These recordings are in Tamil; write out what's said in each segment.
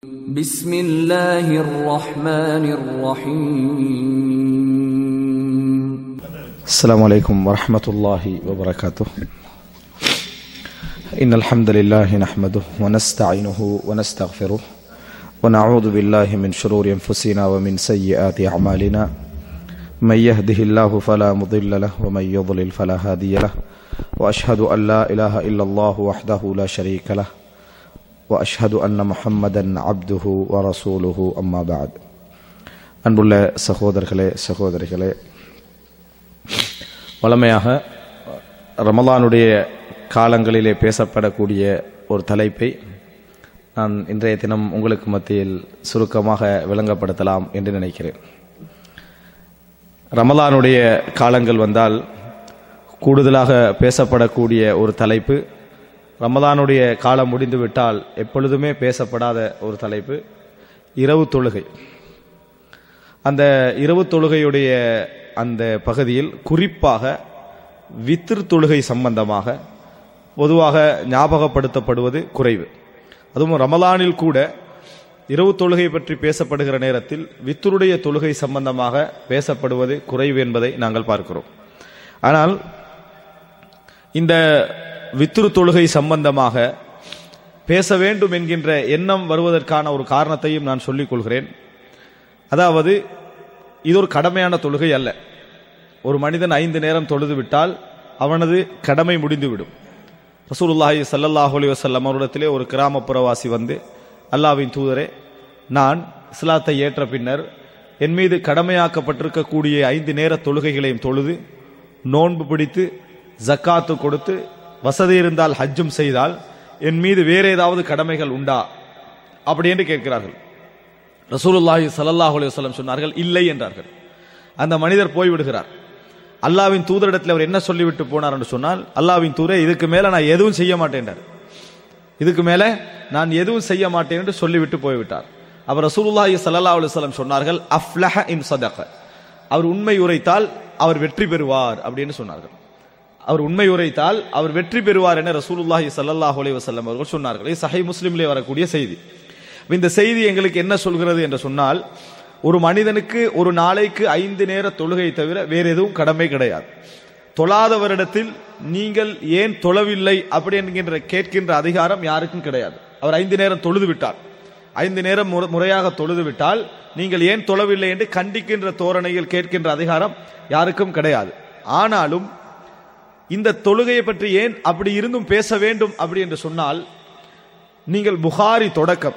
بسم الله الرحمن الرحيم السلام عليكم ورحمة الله وبركاته إن الحمد لله نحمده ونستعينه ونستغفره ونعوذ بالله من شرور أنفسنا ومن سيئات أعمالنا من يهده الله فلا مضل له ومن يضلل فلا هادي له وأشهد أن لا إله إلا الله وحده لا شريك له وأشهد أن محمدا عبده ورسوله أما بعد அன்புள்ள சகோதரர்களே சகோதரிகளே வழமையாக ரமலானுடைய காலங்களிலே பேசப்படக்கூடிய ஒரு தலைப்பை நான் இன்றைய தினம் உங்களுக்கு மத்தியில் சுருக்கமாக விளங்கப்படுத்தலாம் என்று நினைக்கிறேன் ரமலானுடைய காலங்கள் வந்தால் கூடுதலாக பேசப்படக்கூடிய ஒரு தலைப்பு ரமலானுடைய காலம் முடிந்துவிட்டால் எப்பொழுதுமே பேசப்படாத ஒரு தலைப்பு இரவு தொழுகை அந்த இரவு தொழுகையுடைய அந்த பகுதியில் குறிப்பாக வித்திர் தொழுகை சம்பந்தமாக பொதுவாக ஞாபகப்படுத்தப்படுவது குறைவு அதுவும் ரமலானில் கூட இரவு தொழுகை பற்றி பேசப்படுகிற நேரத்தில் வித்தருடைய தொழுகை சம்பந்தமாக பேசப்படுவது குறைவு என்பதை நாங்கள் பார்க்கிறோம் ஆனால் இந்த வித்துரு தொழுகை சம்பந்தமாக பேச வேண்டும் என்கின்ற எண்ணம் வருவதற்கான ஒரு காரணத்தையும் நான் சொல்லிக் கொள்கிறேன் அதாவது இது ஒரு கடமையான தொழுகை அல்ல ஒரு மனிதன் ஐந்து நேரம் தொழுது விட்டால் அவனது கடமை முடிந்துவிடும் ரசூலுல்லாஹி ஸல்லல்லாஹு அலைஹி வஸல்லம் அவரிடத்திலே ஒரு கிராமப்புறவாசி வந்து அல்லாஹ்வின் தூதரே நான் இஸ்லாத்தை ஏற்ற பின்னர் என் மீது கடமையாக்கப்பட்டிருக்கக்கூடிய ஐந்து நேர தொழுகைகளையும் தொழுது நோன்பு பிடித்து ஜக்காத்து கொடுத்து வசதி இருந்தால் ஹஜ்ஜும் செய்தால் என் மீது வேற ஏதாவது கடமைகள் உண்டா அப்படி என்று கேட்கிறார்கள் ரசூலுல்லாஹி ஸல்லல்லாஹு அலைஹி வஸல்லம் சொன்னார்கள் இல்லை என்றார்கள் அந்த மனிதர் போய்விடுகிறார் அல்லாவின் தூதரிடத்தில் அவர் என்ன சொல்லிவிட்டு போனார் என்று சொன்னால் அல்லாவின் தூதரே இதுக்கு மேல நான் எதுவும் செய்ய மாட்டேன் இதுக்கு மேல நான் எதுவும் செய்ய மாட்டேன் என்று சொல்லிவிட்டு போய்விட்டார் அவர் ரசூலுல்லாஹி ஸல்லல்லாஹு அலைஹி வஸல்லம் சொன்னார்கள் அஃப்லஹ இன் சதக அவர் உண்மை உரைத்தால் அவர் வெற்றி பெறுவார் அப்படின்னு சொன்னார்கள் அவர் உண்மை உரைத்தால் அவர் வெற்றி பெறுவார் என ரசூலுல்லாஹி ஸல்லல்லாஹு அலைஹி வஸல்லம் அவர்கள் சொன்னார்கள் இது சஹீஹ் முஸ்லிம்லே வரக்கூடிய செய்தி இந்த செய்தி எங்களுக்கு என்ன சொல்கிறது என்று சொன்னால் ஒரு மனிதனுக்கு ஒரு நாளைக்கு ஐந்து நேர தொழுகை தவிர வேற எதுவும் கடமை கிடையாது தொழாதவரிடத்தில் நீங்கள் ஏன் தொழவில்லை அப்படி என்கின்ற கேட்கின்ற அதிகாரம் யாருக்கும் கிடையாது அவர் ஐந்து நேரம் தொழுது விட்டார் ஐந்து நேரம் முற- முறையாக தொழுது விட்டால் நீங்கள் ஏன் தொழவில்லை என்று கண்டிக்கின்ற தோரணையில் கேட்கின்ற அதிகாரம் யாருக்கும் கிடையாது ஆனாலும் இந்த தொழுகையை பற்றி ஏன் அப்படி இருந்தும் பேச வேண்டும் அப்படி என்று சொன்னால் நீங்கள் புகாரி தொடக்கம்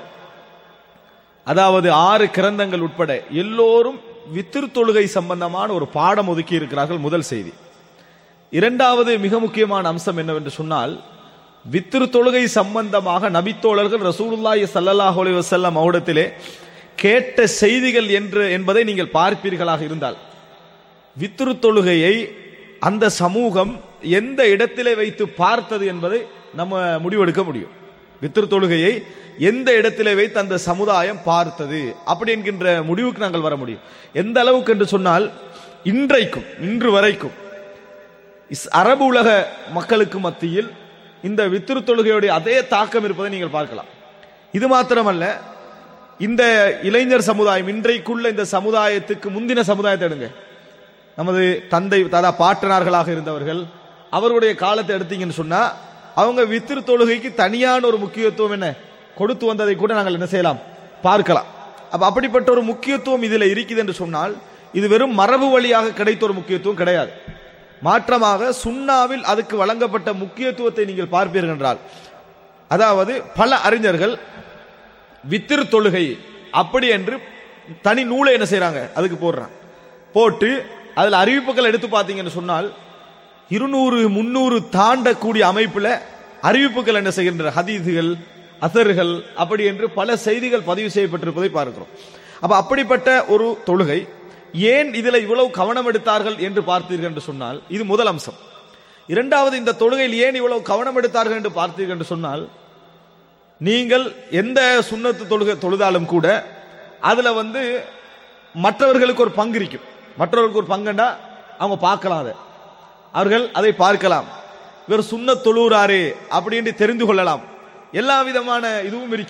அதாவது ஆறு கிரந்தங்கள் உட்பட எல்லோரும் வித்திரு தொழுகை சம்பந்தமான ஒரு பாடம் ஒதுக்கி இருக்கிறார்கள் முதல் செய்தி இரண்டாவது மிக முக்கியமான அம்சம் என்னவென்று சொன்னால் வித்திரு தொழுகை சம்பந்தமாக நபித்தோழர்கள் ரசூலுல்லாஹி ஸல்லல்லாஹு அலைஹி வஸல்லம் அவரிடத்திலே கேட்ட செய்திகள் என்று என்பதை நீங்கள் பார்ப்பீர்களாக இருந்தால் வித்திரு தொழுகையை அந்த சமூகம் எந்த இடத்திலே வைத்து பார்த்தது என்பதை நம்ம முடிவெடுக்க முடியும் வித்திரு தொழுகையை எந்த இடத்திலே வைத்து அந்த சமுதாயம் பார்த்தது அப்படி என்கின்ற முடிவுக்கு நாங்கள் வர முடியும் எந்த அளவுக்கு என்று சொன்னால் இன்றைக்கும் இன்று வரைக்கும் இஸ் அரபு உலக மக்களுக்கு மத்தியில் இந்த வித்திரு தொழுகையுடைய அதே தாக்கம் இருப்பதை நீங்கள் பார்க்கலாம் இது மாத்திரமல்ல இந்த இளைஞர் சமுதாயம் இன்றைக்குள்ள இந்த சமுதாயத்துக்கு முந்தின சமுதாயத்தை எடுங்க நமது தந்தை தாதா பாட்டனார்களாக இருந்தவர்கள் அவருடைய காலத்தை எடுத்தீங்கன்னு சொன்னா அவங்க வித்திரு தொழுகைக்கு தனியான ஒரு முக்கியத்துவம் என்ன கொடுத்து வந்ததை கூட நாங்கள் என்ன செய்யலாம் பார்க்கலாம் அப்ப அப்படிப்பட்ட ஒரு முக்கியத்துவம் இதுல இருக்குது என்று சொன்னால் இது வெறும் மரபு வழியாக கிடைத்த ஒரு முக்கியத்துவம் கிடையாது மாற்றமாக சுன்னாவில் அதுக்கு வழங்கப்பட்ட முக்கியத்துவத்தை நீங்கள் பார்ப்பீர்கள் என்றால் அதாவது பல அறிஞர்கள் வித்திரு தொழுகை அப்படி என்று தனி நூலை என்ன செய்றாங்க அதுக்கு போடுறாங்க போட்டு அதுல அறிவிப்புகள் எடுத்து பார்த்தீங்கன்னு சொன்னால் இருநூறு முன்னூறு தாண்டக்கூடிய அமைப்புல அறிவிப்புகள் என்ன செய்கின்ற ஹதீதுகள் அசர்கள் அப்படி என்று பல செய்திகள் பதிவு செய்யப்பட்டிருப்பதை பார்க்கிறோம் அப்ப அப்படிப்பட்ட ஒரு தொழுகை ஏன் இதுல இவ்வளவு கவனம் எடுத்தார்கள் என்று பார்த்தீர்கள் என்று சொன்னால் இது முதல் அம்சம் இரண்டாவது இந்த தொழுகையில் ஏன் இவ்வளவு கவனம் எடுத்தார்கள் என்று பார்த்தீர்கள் என்று சொன்னால் நீங்கள் எந்த சுண்ணத்து தொழுகை தொழுதாலும் கூட அதுல வந்து மற்றவர்களுக்கு ஒரு பங்கு இருக்கும் மற்றவர்களுக்கு ஒரு பங்குண்டா அவங்க பார்க்கலாம் அதை அவர்கள் அதை பார்க்கலாம் இவர் சுண்ண தொழுகிறாரு அப்படின்னு தெரிந்து கொள்ளலாம் எல்லா விதமான இதுவும் இருக்குது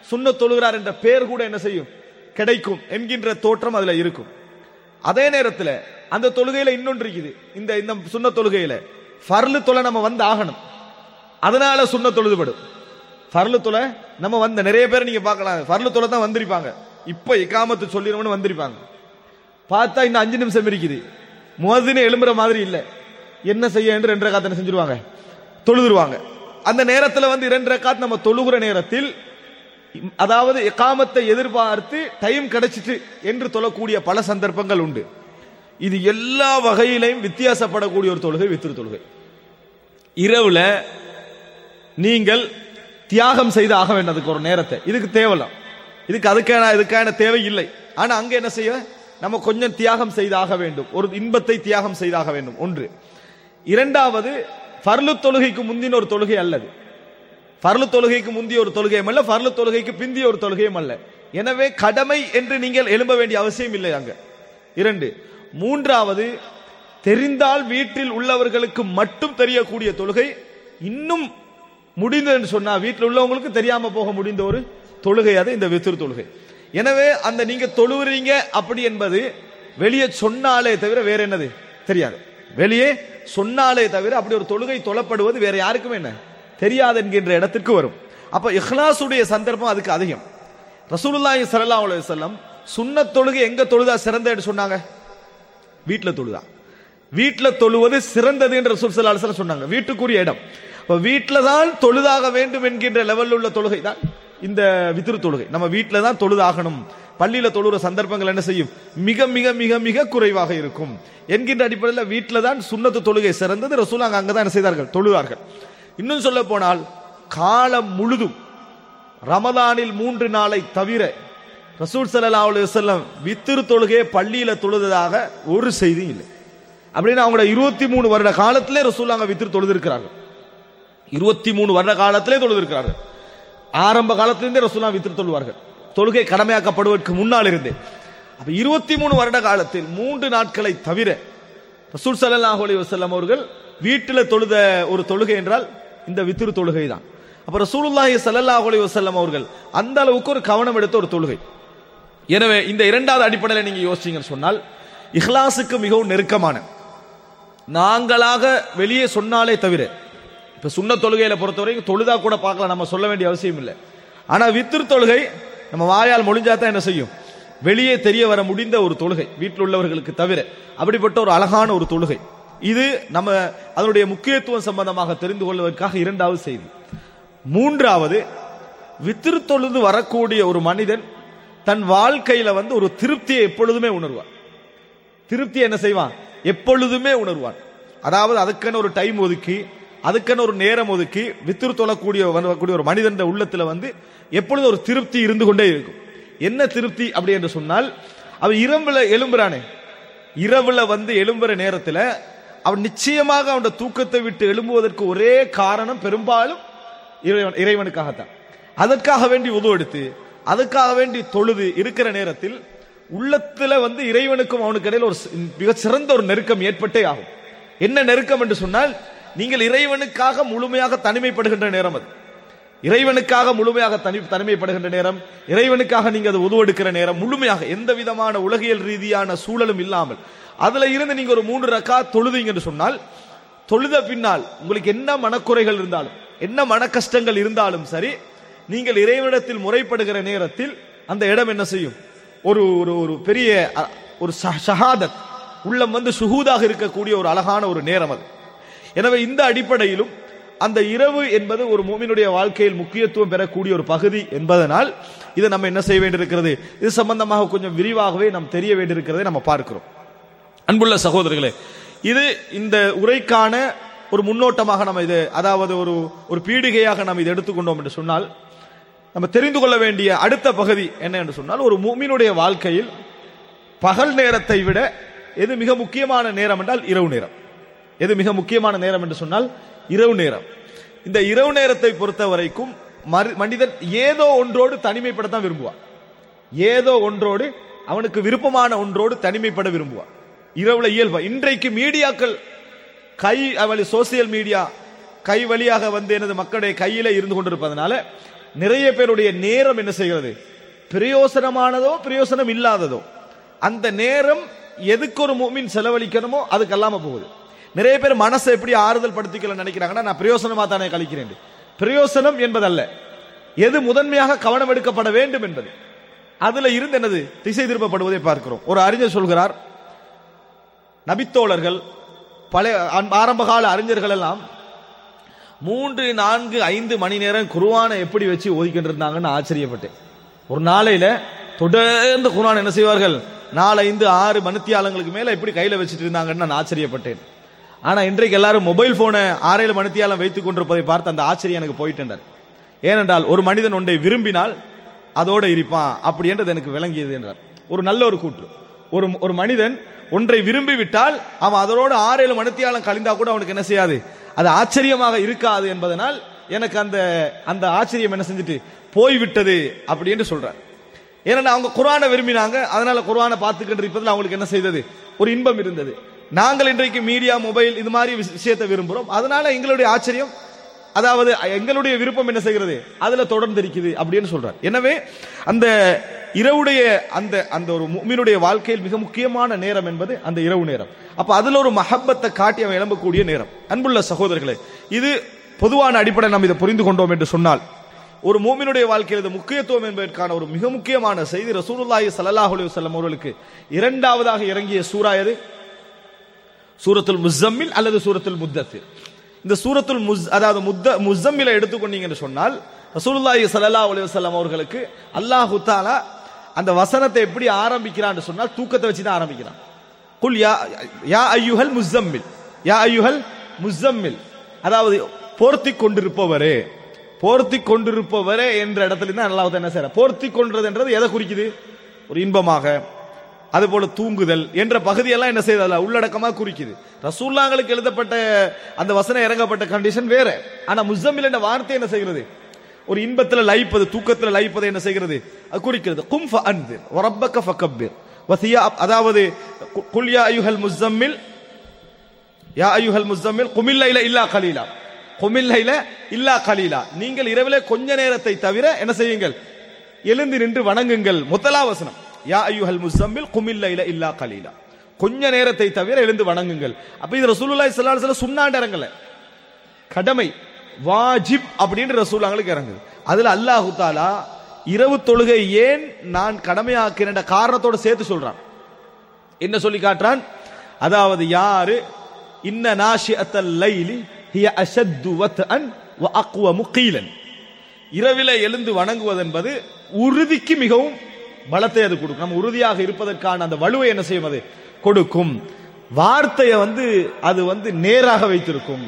சுண்ணத் தொழுகிறார் என்ற பெயர் கூட என்ன செய்யும் கிடைக்கும் என்கின்ற தோற்றம் அதுல இருக்கும் அதே நேரத்துல அந்த தொழுகையில இன்னொன்று இருக்குது இந்த இந்த சுண்ண தொழுகையில ஃபர்லு தொலை நம்ம வந்து ஆகணும் அதனால சுண்ண தொழுதுபடும் ஃபர்லு தொலை நம்ம வந்த நிறைய பேர் நீங்க பார்க்கலாம் ஃபர்லு தொலை தான் வந்திருப்பாங்க இப்ப இக்காமத்து சொல்லிடுவோம்னு வந்திருப்பாங்க பார்த்தா இன்னும் அஞ்சு நிமிஷம் இருக்குது முகதினு எழும்புற மாதிரி இல்ல என்ன செய்ய என்று ரெண்டு ரக்காத் என்ன செஞ்சிருவாங்க தொழுதுருவாங்க அந்த நேரத்துல வந்து இரண்டு ரக்காத் நம்ம தொழுகிற நேரத்தில் அதாவது எக்காமத்தை எதிர்பார்த்து டைம் கிடைச்சிட்டு என்று தொழக்கூடிய பல சந்தர்ப்பங்கள் உண்டு இது எல்லா வகையிலையும் வித்தியாசப்படக்கூடிய ஒரு தொழுகை வித்திரு தொழுகை இரவுல நீங்கள் தியாகம் செய்து ஆக வேண்டும் அதுக்கு ஒரு நேரத்தை இதுக்கு தேவலாம் இதுக்கு அதுக்கான இதுக்கான தேவை இல்லை ஆனா அங்க என்ன செய்ய நம்ம கொஞ்சம் தியாகம் செய்தாக வேண்டும் ஒரு இன்பத்தை தியாகம் செய்தாக வேண்டும் ஒன்று இரண்டாவது ஃபர்லு தொழுகைக்கு முந்தின ஒரு தொழுகை அல்லது ஃபர்லு தொழுகைக்கு முந்திய ஒரு தொழுகையும் அல்ல ஃபர்லு தொழுகைக்கு பிந்திய ஒரு தொழுகையும் அல்ல எனவே கடமை என்று நீங்கள் எழும்ப வேண்டிய அவசியம் இல்லை அங்க இரண்டு மூன்றாவது தெரிந்தால் வீட்டில் உள்ளவர்களுக்கு மட்டும் தெரியக்கூடிய தொழுகை இன்னும் முடிந்ததுன்னு சொன்னா வீட்டில் உள்ளவங்களுக்கு தெரியாம போக முடிந்த ஒரு தொழுகை அது இந்த வித்திரு தொழுகை எனவே அந்த நீங்க தொழுகிறீங்க அப்படி என்பது வெளியே சொன்னாலே தவிர வேற என்னது தெரியாது வெளியே சொன்னாலே தவிர அப்படி ஒரு தொழுகை தொழப்படுவது வேற யாருக்கும் என்ன தெரியாது என்கின்ற இடத்திற்கு வரும் அப்ப இஹ்லாசுடைய சந்தர்ப்பம் அதுக்கு அதிகம் ரசூலுல்லாஹி ஸல்லல்லாஹு அலைஹி வஸல்லம் சுன்னத் தொழுகை எங்க தொழுதா சிறந்தன்னு சொன்னாங்க வீட்ல தொழுதா வீட்ல தொழுவது சிறந்தது என்று ரசூல் ஸல்லல்லாஹு அலைஹி வஸல்லம் சொன்னாங்க வீட்டுக்குரிய இடம் அப்ப வீட்ல தான் தொழுதாக வேண்டும் என்கின்ற லெவலில் உள்ள தொழுகை தான் இந்த வித்திரு தொழுகை நம்ம வீட்ல தான் தொழுதாகணும் பள்ளியில தொழுற சந்தர்ப்பங்கள் என்ன செய்யும் மிக மிக மிக மிக குறைவாக இருக்கும் என்கின்ற அடிப்படையில் வீட்ல தான் சுன்னத்து தொழுகை சிறந்தது ரசூல் அங்க அங்கதான் என்ன செய்தார்கள் தொழுவார்கள் இன்னும் சொல்ல போனால் காலம் முழுதும் ரமதானில் மூன்று நாளை தவிர ரசூல் ஸல்லல்லாஹு அலைஹி வஸல்லம் வித்திரு தொழுகையை பள்ளியில தொழுததாக ஒரு செய்தியும் இல்லை அப்படின்னு அவங்களோட இருபத்தி மூணு வருட காலத்திலே ரசூல் அங்க வித்திரு தொழுது இருக்கிறார்கள் இருபத்தி மூணு வருட காலத்திலே தொழுது இருக்கிறார்கள் ஆரம்ப காலத்திலிருந்தே ரசூலா வித்திரு தொழுவார்கள் தொழுகை கடமையாக்கப்படுவதற்கு முன்னால் இருந்தே அப்ப இருபத்தி மூணு வருட காலத்தில் மூன்று நாட்களை தவிர ரசூல் ஸல்லல்லாஹு அலைஹி வஸல்லம் அவர்கள் வீட்டில் தொழுத ஒரு தொழுகை என்றால் இந்த வித்திரு தொழுகை தான் அப்ப ரசூலுல்லாஹி ஸல்லல்லாஹு அலைஹி வஸல்லம் அவர்கள் அந்த அளவுக்கு ஒரு கவனம் எடுத்த ஒரு தொழுகை எனவே இந்த இரண்டாவது அடிப்படையில் நீங்க யோசிச்சீங்கன்னு சொன்னால் இஹ்லாஸுக்கு மிகவும் நெருக்கமான நாங்களாக வெளியே சொன்னாலே தவிர இப்ப சுண்ண தொழுகையில பொறுத்தவரைக்கும் தொழுதா கூட பார்க்கலாம் நம்ம சொல்ல வேண்டிய அவசியம் இல்லை ஆனா வித்திரு தொழுகை நம்ம வாயால் மொழிஞ்சா தான் என்ன செய்யும் வெளியே தெரிய வர முடிந்த ஒரு தொழுகை வீட்டில் உள்ளவர்களுக்கு தவிர அப்படிப்பட்ட ஒரு அழகான ஒரு தொழுகை இது நம்ம அதனுடைய முக்கியத்துவம் சம்பந்தமாக தெரிந்து கொள்வதற்காக இரண்டாவது செய்தி மூன்றாவது வித்திரு தொழுது வரக்கூடிய ஒரு மனிதன் தன் வாழ்க்கையில வந்து ஒரு திருப்தியை எப்பொழுதுமே உணர்வான் திருப்தி என்ன செய்வான் எப்பொழுதுமே உணர்வான் அதாவது அதுக்கென ஒரு டைம் ஒதுக்கி அதுக்கென ஒரு நேரம் ஒதுக்கி வித்திரு தொழக்கூடிய வரக்கூடிய ஒரு மனிதன் உள்ளத்துல வந்து எப்பொழுதும் ஒரு திருப்தி இருந்து கொண்டே இருக்கும் என்ன திருப்தி அப்படி என்று சொன்னால் அவன் இரவுல எழும்புறானே இரவுல வந்து எழும்புற நேரத்துல அவன் நிச்சயமாக அவன் தூக்கத்தை விட்டு எழும்புவதற்கு ஒரே காரணம் பெரும்பாலும் இறைவன் இறைவனுக்காகத்தான் அதற்காக வேண்டி உதவு எடுத்து அதுக்காக வேண்டி தொழுது இருக்கிற நேரத்தில் உள்ளத்துல வந்து இறைவனுக்கும் அவனுக்கு இடையில ஒரு மிக சிறந்த ஒரு நெருக்கம் ஏற்பட்டே ஆகும் என்ன நெருக்கம் என்று சொன்னால் நீங்கள் இறைவனுக்காக முழுமையாக தனிமைப்படுகின்ற நேரம் அது இறைவனுக்காக முழுமையாக தனி தனிமைப்படுகின்ற நேரம் இறைவனுக்காக நீங்க அது உதவெடுக்கிற நேரம் முழுமையாக எந்த விதமான உலகியல் ரீதியான சூழலும் இல்லாமல் அதுல இருந்து நீங்க ஒரு மூன்று ரக்கா தொழுதீங்க என்று சொன்னால் தொழுத பின்னால் உங்களுக்கு என்ன மனக்குறைகள் இருந்தாலும் என்ன மன கஷ்டங்கள் இருந்தாலும் சரி நீங்கள் இறைவனிடத்தில் முறைப்படுகிற நேரத்தில் அந்த இடம் என்ன செய்யும் ஒரு ஒரு ஒரு பெரிய அ, ஒரு ஷ- ஷஹாதத் உள்ளம் வந்து சுகூதாக இருக்கக்கூடிய ஒரு அழகான ஒரு நேரம் அது எனவே இந்த அடிப்படையிலும் அந்த இரவு என்பது ஒரு மூமினுடைய வாழ்க்கையில் முக்கியத்துவம் பெறக்கூடிய ஒரு பகுதி என்பதனால் இதை நம்ம என்ன செய்ய வேண்டியிருக்கிறது இது சம்பந்தமாக கொஞ்சம் விரிவாகவே நாம் தெரிய வேண்டியிருக்கிறதை நம்ம பார்க்கிறோம் அன்புள்ள சகோதரர்களே இது இந்த உரைக்கான ஒரு முன்னோட்டமாக நம்ம இது அதாவது ஒரு ஒரு பீடிகையாக நாம் இதை எடுத்துக்கொண்டோம் என்று சொன்னால் நம்ம தெரிந்து கொள்ள வேண்டிய அடுத்த பகுதி என்ன என்று சொன்னால் ஒரு மூமினுடைய வாழ்க்கையில் பகல் நேரத்தை விட எது மிக முக்கியமான நேரம் என்றால் இரவு நேரம் எது மிக முக்கியமான நேரம் என்று சொன்னால் இரவு நேரம் இந்த இரவு நேரத்தை பொறுத்த வரைக்கும் மரு- மனிதன் ஏதோ ஒன்றோடு தனிமைப்படத்தான் விரும்புவான் ஏதோ ஒன்றோடு அவனுக்கு விருப்பமான ஒன்றோடு தனிமைப்பட விரும்புவான் இரவுல இயல்பா இன்றைக்கு மீடியாக்கள் கை வழி சோசியல் மீடியா கை வழியாக வந்து எனது மக்களுடைய கையில இருந்து கொண்டிருப்பதனால நிறைய பேருடைய நேரம் என்ன செய்கிறது பிரயோசனமானதோ பிரயோசனம் இல்லாததோ அந்த நேரம் எதுக்கு ஒரு மூமின் செலவழிக்கணுமோ அதுக்கு அல்லாம போகுது நிறைய பேர் மனசை எப்படி ஆறுதல் படுத்திக்கல நினைக்கிறாங்கன்னா நான் பிரயோசனமா தானே கழிக்கிறேன் பிரயோசனம் என்பதல்ல எது முதன்மையாக கவனம் எடுக்கப்பட வேண்டும் என்பது அதுல இருந்து என்னது திசை திருப்பப்படுவதை பார்க்கிறோம் ஒரு அறிஞர் சொல்கிறார் நபித்தோழர்கள் பழைய ஆரம்பகால அறிஞர்கள் எல்லாம் மூன்று நான்கு ஐந்து மணி நேரம் குருவானை எப்படி வச்சு ஓதிக்கிட்டு இருந்தாங்கன்னு ஆச்சரியப்பட்டேன் ஒரு நாளையில தொடர்ந்து குர்ஆன் என்ன செய்வார்கள் நாலு ஐந்து ஆறு மணித்தியாலங்களுக்கு மேல எப்படி கையில வச்சுட்டு இருந்தாங்கன்னு நான் ஆச்சரியப்பட்டேன் ஆனா இன்றைக்கு எல்லாரும் மொபைல் போனை ஆறேழு மணித்தியாலம் வைத்துக் கொண்டிருப்பதை பார்த்து அந்த ஆச்சரியம் எனக்கு போயிட்டேன் ஏனென்றால் ஒரு மனிதன் ஒன்றை விரும்பினால் அதோட இருப்பான் அப்படி என்றது எனக்கு விளங்கியது என்றார் ஒரு நல்ல ஒரு கூற்று ஒரு ஒரு மனிதன் ஒன்றை விரும்பி விட்டால் அவன் அதனோட ஆறேழு மணித்தியாலம் கழிந்தா கூட அவனுக்கு என்ன செய்யாது அது ஆச்சரியமாக இருக்காது என்பதனால் எனக்கு அந்த அந்த ஆச்சரியம் என்ன செஞ்சுட்டு போய்விட்டது அப்படி என்று சொல்றார் ஏன்னா அவங்க குர்ஆனை விரும்பினாங்க அதனால குர்ஆனை பார்த்துக்கிட்டு இருப்பதில் அவங்களுக்கு என்ன செய்தது ஒரு இன்பம் இருந்தது நாங்கள் இன்றைக்கு மீடியா மொபைல் இது மாதிரி விஷ- விஷயத்தை விரும்புகிறோம் அதனால எங்களுடைய ஆச்சரியம் அதாவது எங்களுடைய விருப்பம் என்ன செய்கிறது அதுல தொடர்ந்து இருக்குது அப்படின்னு சொல்றார் எனவே அந்த இரவுடைய அந்த அந்த ஒரு முஃமினுடைய வாழ்க்கையில் மிக முக்கியமான நேரம் என்பது அந்த இரவு நேரம் அப்ப அதுல ஒரு மஹப்பத்தை காட்டி அவன் எழும்பக்கூடிய நேரம் அன்புள்ள சகோதரர்களே இது பொதுவான அடிப்படை நாம் இதை புரிந்து கொண்டோம் என்று சொன்னால் ஒரு மூமினுடைய வாழ்க்கையில் இது முக்கியத்துவம் என்பதற்கான ஒரு மிக முக்கியமான செய்தி ரசூலுல்லாஹி ஸல்லல்லாஹு அலைஹி வஸல்லம் அவர்களுக்கு இரண்டாவதாக இறங்கிய சூரா எது சூரத்துல் முஸம்மில் அல்லது சூரத்துல் முத்தத்திர் இந்த சூரத்துல் முஸ் அதாவது முத்த முஸம்மில எடுத்துக்கொண்டீங்கன்னு சொன்னால் ரசூலுல்லாஹி ஸல்லல்லாஹு அலைஹி வஸல்லம் அவர்களுக்கு அல்லாஹ் தஆலா அந்த வசனத்தை எப்படி ஆரம்பிக்கிறான்னு சொன்னால் தூக்கத்தை வச்சு தான் ஆரம்பிக்கிறான் குல் யா யா ஐயுஹல் முஸம்மில் யா ஐயுஹல் முஸம்மில் அதாவது போர்த்தி கொண்டிருப்பவரே போர்த்தி கொண்டிருப்பவரே என்ற இடத்துல தான் அல்லாஹ் என்ன செய்யற போர்த்தி கொண்டதுன்றது எதை குறிக்குது ஒரு இன்பமாக அதுபோல தூங்குதல் என்ற பகுதியெல்லாம் என்ன செய்தல உள்ளடக்கமா குறிக்குது ரசூல்லாங்களுக்கு எழுதப்பட்ட அந்த வசனம் இறங்கப்பட்ட கண்டிஷன் வேற ஆனா முஸ்ஸமில் என்ற வார்த்தை என்ன செய்கிறது ஒரு இன்பத்துல லைப்பது தூக்கத்துல லைப்பது என்ன செய்கிறது அது குறிக்கிறது கும் ஃபஅன்திர் வரப்பக்க ஃபக்கப்பிர் வசியா அதாவது கு- குல் யா அய்யுஹல் முஸ்ஸம்மில் யா அய்யுஹல் முஸ்ஸம்மில் குமில் லைல இல்லா கலீலா குமில் லைல இல்லா கலீலா நீங்கள் இரவிலே கொஞ்ச நேரத்தை தவிர என்ன செய்யுங்கள் எழுந்து நின்று வணங்குங்கள் முதலா வசனம் யா அய்யுஹல் முஸ்ஸம்மில் குமில் லைல இல்லா கலீலா கொஞ்ச நேரத்தை தவிர எழுந்து வணங்குங்கள் அப்ப இது ரசூலுல்லாஹி ஸல்லல்லாஹு அலைஹி வஸல்லம் சுன்னாண்டு இறங்கல கடமை வாஜிப் அப்படின்னு ரசூலாங்களுக்கு இறங்குது அதுல அல்லாஹு தாலா இரவு தொழுகை ஏன் நான் கடமையாக்கின காரணத்தோட சேர்த்து சொல்றான் என்ன சொல்லி காட்டுறான் அதாவது யாரு இன்ன நாஷிஅத்தல் லைலி ஹிய அஷத்து வத்அன் வ அக்வமு கீலன் இரவில எழுந்து வணங்குவது என்பது உறுதிக்கு மிகவும் பலத்தை அது கொடுக்கும் நம்ம உறுதியாக இருப்பதற்கான அந்த வலுவை என்ன செய்யும் அது கொடுக்கும் வார்த்தையை வந்து அது வந்து நேராக வைத்திருக்கும்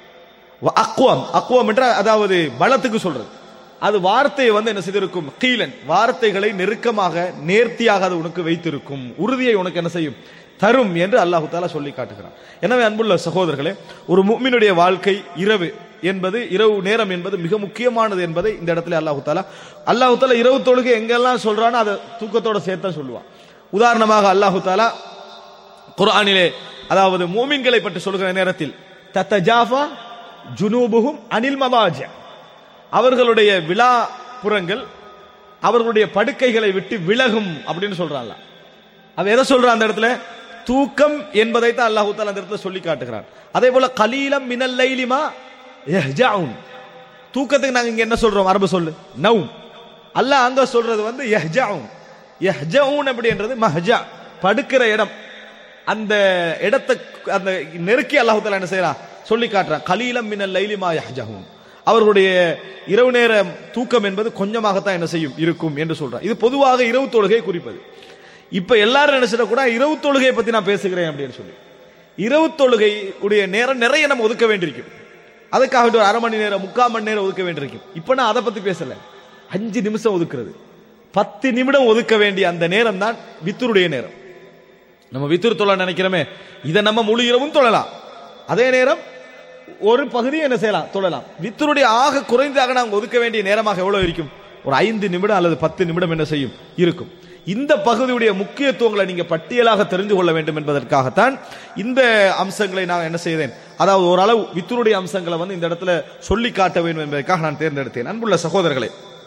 வ- அக்குவம் அக்குவம் என்ற அதாவது பலத்துக்கு சொல்றது அது வார்த்தையை வந்து என்ன செய்திருக்கும் கீலன் வார்த்தைகளை நெருக்கமாக நேர்த்தியாக அது உனக்கு வைத்திருக்கும் உறுதியை உனக்கு என்ன செய்யும் தரும் என்று அல்லாஹு தாலா சொல்லி காட்டுகிறான் எனவே அன்புள்ள சகோதரர்களே ஒரு முஃமினுடைய வாழ்க்கை இரவு என்பது இரவு நேரம் என்பது மிக முக்கியமானது என்பதை இந்த இடத்துல அல்லாஹு தாலா அல்லாஹு தாலா இரவு தொழுகை எங்கெல்லாம் சொல்றானோ அதை தூக்கத்தோட சேர்த்து தான் சொல்லுவான் உதாரணமாக அல்லாஹு தாலா குர்ஆனிலே அதாவது மூமின்களை பற்றி சொல்கிற நேரத்தில் தத்தஜாஃபா ஜுனூபுகும் அனில் மவாஜ அவர்களுடைய விழா புறங்கள் அவர்களுடைய படுக்கைகளை விட்டு விலகும் அப்படின்னு சொல்றான்ல அவ எதை சொல்றான் அந்த இடத்துல தூக்கம் என்பதை தான் அல்லாஹு தாலா அந்த இடத்துல சொல்லி காட்டுகிறான் அதே போல கலீலம் மினல் லைலிமா யஹ்ஜாவுன் தூக்கத்துக்கு நாங்க இங்க என்ன சொல்றோம் அரபு சொல்லு நவும் அல்லாஹ் அங்க சொல்றது வந்து யஹ்ஜாவுன் யஹ்ஜவுன் அப்படின்றது மஹஜா படுக்கிற இடம் அந்த இடத்தை அந்த நெருக்கி அல்லாஹு தாலா என்ன செய்யறான் சொல்லி காட்டுறான் கலீலம் மினல் லைலிமா யஹ்ஜஹூன் அவர்களுடைய இரவு நேர தூக்கம் என்பது கொஞ்சமாகத்தான் என்ன செய்யும் இருக்கும் என்று சொல்றான் இது பொதுவாக இரவு தொழுகை குறிப்பது இப்ப எல்லாரும் நினைச்சிட கூட இரவு தொழுகையை பத்தி நான் பேசுகிறேன் அப்படின்னு சொல்லி இரவு தொழுகை உடைய நேரம் நிறைய நம்ம ஒதுக்க வேண்டியிருக்கும் அதுக்காக ஒரு அரை மணி நேரம் முக்கால் மணி நேரம் ஒதுக்க வேண்டியிருக்கும் இப்ப நான் அதை பத்தி பேசல அஞ்சு நிமிஷம் ஒதுக்குறது பத்து நிமிடம் ஒதுக்க வேண்டிய அந்த நேரம் தான் வித்துருடைய நேரம் நம்ம வித்துரு தொழ நினைக்கிறோமே இதை நம்ம முழு இரவும் தொழலாம் அதே நேரம் ஒரு பகுதியை என்ன செய்யலாம் தொழலாம் வித்தருடைய ஆக குறைந்தாக நாம் ஒதுக்க வேண்டிய நேரமாக எவ்வளவு இருக்கும் ஒரு ஐந்து நிமிடம் அல்லது பத்து நிமிடம் என்ன செய்யும் இருக்கும் இந்த பகுதியுடைய முக்கியத்துவங்களை நீங்க பட்டியலாக தெரிந்து கொள்ள வேண்டும் என்பதற்காகத்தான் இந்த அம்சங்களை நான் என்ன செய்தேன் அதாவது ஓரளவு வித்தருடைய அம்சங்களை வந்து இந்த இடத்துல சொல்லி காட்ட வேண்டும் என்பதற்காக நான் தேர்ந்தெடுத்தேன் அன்புள்ள சகோதரர்களே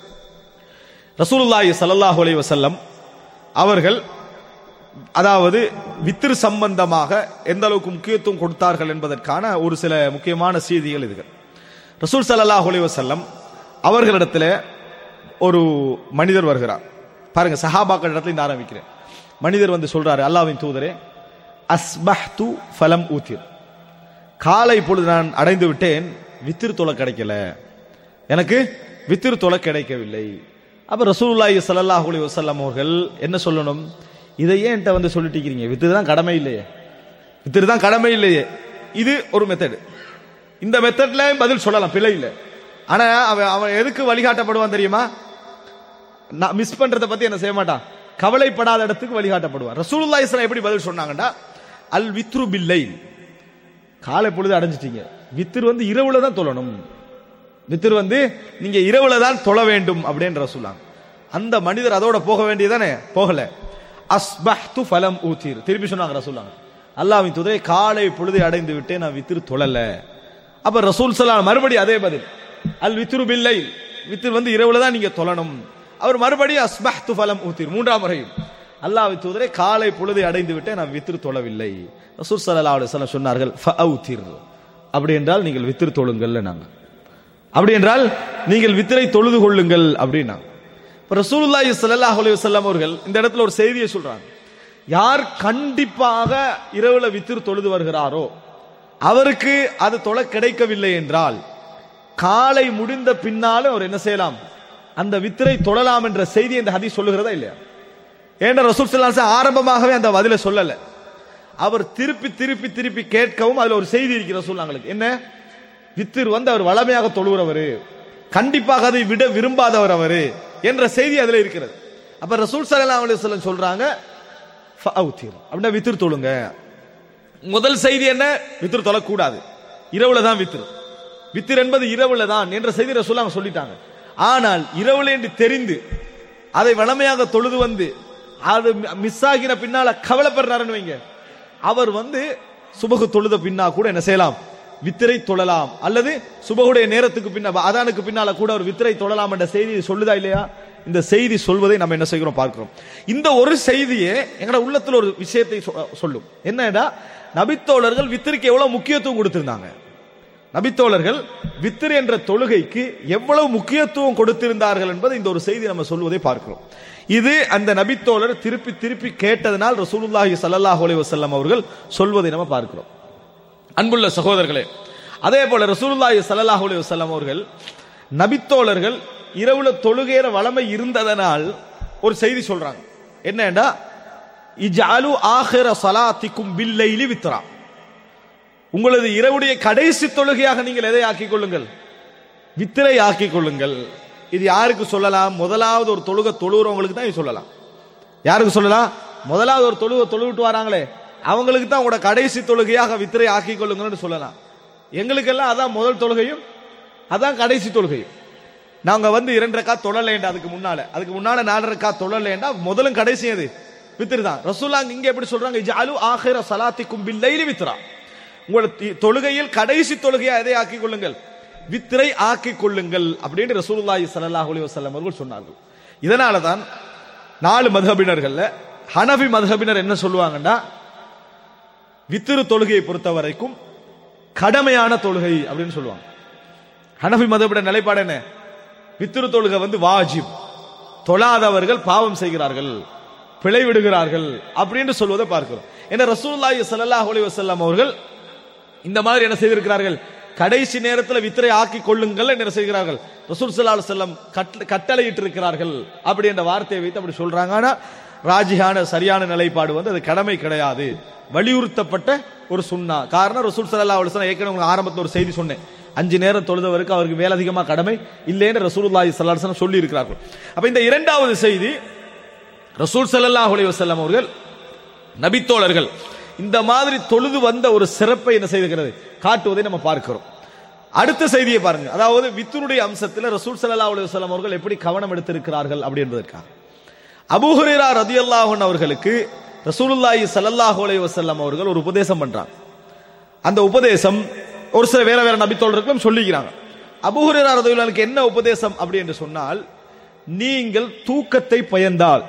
ரசூலுல்லாஹி ஸல்லல்லாஹு அலைஹி வஸல்லம் அவர்கள் அதாவது வித்திரு சம்பந்தமாக எந்த அளவுக்கு முக்கியத்துவம் கொடுத்தார்கள் என்பதற்கான ஒரு சில முக்கியமான செய்திகள் இதுகள் ரசூல் ஸல்லல்லாஹு அலைஹி வஸல்லம் அவர்களிடத்தில் ஒரு மனிதர் வருகிறார் பாருங்க சஹாபாக்கள் இடத்துல இந்த ஆரம்பிக்கிறேன் மனிதர் வந்து சொல்றாரு அல்லாஹ்வின் தூதரே அஸ்பஹ்து ஃபலம் ஊத்திர் காலை பொழுது நான் அடைந்து விட்டேன் வித்திரு தொலை கிடைக்கல எனக்கு வித்திரு தொலை கிடைக்கவில்லை அப்ப ரசூலுல்லாஹி ஸல்லல்லாஹு அலைஹி வஸல்லம் அவர்கள் என்ன சொல்லணும் இதை ஏன் என்கிட்ட வந்து சொல்லிட்டு இருக்கிறீங்க வித்திரு தான் கடமை இல்லையே வித்திரு தான் கடமை இல்லையே இது ஒரு மெத்தட் இந்த மெத்தட்ல பதில் சொல்லலாம் பிழை இல்லை ஆனா அவன் அவன் எதுக்கு வழிகாட்டப்படுவான் தெரியுமா நான் மிஸ் பண்றதை பத்தி என்ன செய்ய மாட்டான் கவலைப்படாத இடத்துக்கு வழிகாட்டப்படுவான் ரசூலுல்லாஹி ஸல்லல்லாஹு எப்படி பதில் சொன்னாங்கடா அல் வித்ரு பில்லை காலை பொழுது அடைஞ்சிட்டீங்க வித்திரு வந்து இரவுல தான் தொழணும் வித்திரு வந்து நீங்க இரவுல தான் தொழ வேண்டும் அப்படின்ற சொல்லாங்க அந்த மனிதர் அதோட போக வேண்டியதானே போகல அஸ்பஹ்து ஃபலம் ஊத்தீர் திருப்பி சொன்னாங்க ரசூலாங்க அல்லாஹ்வின் தூதரே காலை பொழுதை அடைந்து விட்டே நான் வித்திரு தொழல அப்ப ரசூல் சலாம் மறுபடி அதே பதில் அல் வித்ரு பில்லை வித்திரு வந்து இரவுல தான் நீங்க தொழணும் அவர் மறுபடியும் அஸ்பஹ்து ஃபலம் ஊத்தீர் மூன்றாம் முறையும் அல்லாஹ்வின் தூதரே காலை பொழுதை அடைந்து விட்டே நான் வித்திரு தொழவில்லை ரசூல் ஸல்லல்லாஹு அலைஹி வஸல்லம் சொன்னார்கள் ஃபஅவுத்திர் அப்படி என்றால் நீங்கள் வித்திரு தொழுங்கள் நாங்க அப்படி என்றால் நீங்கள் வித்திரை தொழுது கொள்ளுங்கள் அப்படின்னா இப்ப ரசூலுல்லாஹி ஸல்லல்லாஹு அலைஹி வஸல்லம் அவர்கள் இந்த இடத்துல ஒரு செய்தியை சொல்றாங்க யார் கண்டிப்பாக இரவுல வித்திரு தொழுது வருகிறாரோ அவருக்கு அது தொலை கிடைக்கவில்லை என்றால் காலை முடிந்த பின்னாலும் அவர் என்ன செய்யலாம் அந்த வித்திரை தொழலாம் என்ற செய்தி இந்த ஹதீஸ் சொல்லுகிறதா இல்லையா ஏன்னா ரசூல் ஸல்லல்லாஹு அலைஹி வஸல்லம் ஆரம்பமாகவே அந்த பதிலை சொல்லல அவர் திருப்பி திருப்பி திருப்பி கேட்கவும் அதுல ஒரு செய்தி இருக்கிற சொல்லாங்களுக்கு என்ன வித்திர் வந்து அவர் வளமையாக தொழுகிறவர் கண்டிப்பாக அதை விட விரும்பாதவர் அவர் என்ற செய்தி அதுல இருக்கிறது அப்ப ரசூல் ஸல்லல்லாஹு அலைஹி வஸல்லம் சொல்றாங்க ஃபஅவுத்திர் அப்படின்னா வித்திர் தொழுங்க முதல் செய்தி என்ன வித்திர் தொழக்கூடாது இரவுல தான் வித்திர் வித்திர் என்பது இரவுல தான் என்ற செய்தி ரசூலாங்க சொல்லிட்டாங்க ஆனால் இரவுல என்று தெரிந்து அதை வளமையாக தொழுது வந்து அது மிஸ் ஆகின பின்னால கவலைப்படுறாருன்னு வைங்க அவர் வந்து சுபகு தொழுத பின்னா கூட என்ன செய்யலாம் வித்திரை தொழலாம் அல்லது சுபகுடைய நேரத்துக்கு பின்னா அதானுக்கு பின்னால கூட ஒரு வித்திரை தொழலாம் என்ற செய்தி சொல்லுதா இல்லையா இந்த செய்தி சொல்வதை நம்ம என்ன செய்கிறோம் பார்க்கிறோம் இந்த ஒரு செய்தியே எங்கட உள்ளத்துல ஒரு விஷயத்தை சொ- சொல்லும் என்னடா நபித்தோழர்கள் வித்திரிக்கு எவ்வளவு முக்கியத்துவம் கொடுத்திருந்தாங்க நபித்தோழர்கள் வித்திர் என்ற தொழுகைக்கு எவ்வளவு முக்கியத்துவம் கொடுத்திருந்தார்கள் என்பதை இந்த ஒரு செய்தி நம்ம சொல்வதை பார்க்கிறோம் இது அந்த நபித்தோழர் திருப்பி திருப்பி கேட்டதனால் ரசூலுல்லாஹி ஸல்லல்லாஹு அலைஹி வஸல்லம் அவர்கள் சொல்வதை நம்ம பார்க்கிறோம் அன்புள்ள சகோதரர்களே அதே போல ரசூலுல்லாஹி ஸல்லல்லாஹு அலைஹி வஸல்லம் அவர்கள் நபித்தோழர்கள் இரவுல தொழுகையிற வளமை இருந்ததனால் ஒரு செய்தி சொல்றாங்க என்னடா இஜாலு ஆஹிர சலாத்திக்கும் பில்லைலி வித்ரா உங்களது இரவுடைய கடைசி தொழுகையாக நீங்கள் எதை ஆக்கிக் கொள்ளுங்கள் வித்திரை ஆக்கிக் கொள்ளுங்கள் இது யாருக்கு சொல்லலாம் முதலாவது ஒரு தொழுகை தொழுகிறவங்களுக்கு தான் இது சொல்லலாம் யாருக்கு சொல்லலாம் முதலாவது ஒரு தொழுகை தொழுவிட்டு வராங்களே அவங்களுக்கு தான் உங்களோட கடைசி தொழுகையாக வித்திரை ஆக்கிக் கொள்ளுங்கள்னு சொல்லலாம் எங்களுக்கெல்லாம் அதான் முதல் தொழுகையும் அதான் கடைசி தொழுகையும் நாங்க வந்து இரண்டு ரக்கா தொழலேண்டா அதுக்கு முன்னால அதுக்கு முன்னால நாலு ரக்கா தொழலேண்டா முதலும் கடைசி அது வித்திரு தான் ரசூலாங்க இங்க எப்படி சொல்றாங்க ஜாலு ஆஹிர சலாத்திக்கும் பில்லைலி வித்ரா உங்களோட தி- தொழுகையில் கடைசி தொழுகையா எதை ஆக்கிக் கொள்ளுங்கள் வித்திரை ஆக்கிக் கொள்ளுங்கள் அப்படின்னு ரசூலுல்லாஹி ஸல்லல்லாஹு அலைஹி வஸல்லம் அவர்கள் சொன்னார்கள் இதனால தான் நாலு மதஹபினர்கள்ல ஹனஃபி மதஹபினர் என்ன சொல்லுவாங்கன்னா வித்திரு தொழுகையை பொறுத்த வரைக்கும் கடமையான தொழுகை அப்படின்னு சொல்லுவாங்க ஹனஃபி மதபிட நிலைப்பாடு என்ன வித்திரு தொழுகை வந்து வாஜிப் தொழாதவர்கள் பாவம் செய்கிறார்கள் பிழை விடுகிறார்கள் அப்படின்னு சொல்வதை பார்க்கிறோம் ஏன்னா ரசூலுல்லாஹி ஸல்லல்லாஹு அலைஹி வஸல்லம் அவர்கள் இந்த மாதிரி என்ன செய்திருக்கிறார்கள் கடைசி நேரத்தில் வித்திரை ஆக்கி கொள்ளுங்கள் என்று என்ன செய்கிறார்கள் ரசூல் ஸல்லல்லாஹு அலைஹி வஸல்லம் கட்டளை கட்டளையிட்டு இருக்கிறார்கள் அப்படி என்ற வார்த்தையை வைத்து அப்படி சொல்றாங்க ஆனா ராஜியான சரியான நிலைப்பாடு வந்து அது கடமை கிடையாது வலியுறுத்தப்பட்ட ஒரு சுன்னா காரணம் ரசூல் ஸல்லல்லாஹு அலைஹி வஸல்லம் ஏற்கனவே உங்களுக்கு ஆரம்பத்தில் ஒரு செய்தி சொன்னேன் அஞ்சு நேரம் தொழுதவருக்கு அவருக்கு மேலதிகமா கடமை இல்லைன்னு ரசூலுல்லாஹி ஸல்லல்லாஹு அலைஹி வஸல்லம் சொல்லி இருக்கிறார்கள் அப்ப இந்த இரண்டாவது செய்தி ரசூல் ஸல்லல்லாஹு அலைஹி வஸல்லம் அவர்கள் நபித்தோழர்கள் இந்த மாதிரி தொழுது வந்த ஒரு சிறப்பை என்ன செய்திருக்கிறது காட்டுவதை நம்ம பார்க்கிறோம் அடுத்த செய்தியை பாருங்க அதாவது வித்துனுடைய அம்சத்தில் ரசூல் ஸல்லல்லாஹு அலைஹி வஸல்லம் அவர்கள் எப்படி கவனம் எடுத்திருக்கிறார்கள் அப்படி என்பதற்காக அபூ ஹுரைரா ரதியல்லாஹு அன்ஹு அவர்களுக்கு ரசூலுல்லாஹி ஸல்லல்லாஹு அலைஹி வஸல்லம் அவர்கள் ஒரு உபதேசம் பண்றாங்க அந்த உபதேசம் ஒரு சில வேற வேற நபித்தோழர்களுக்கும் சொல்லிக்கிறாங்க அபூ ஹுரைரா ரதியல்லாஹுக்கு என்ன உபதேசம் அப்படி என்று சொன்னால் நீங்கள் தூக்கத்தை பயந்தால்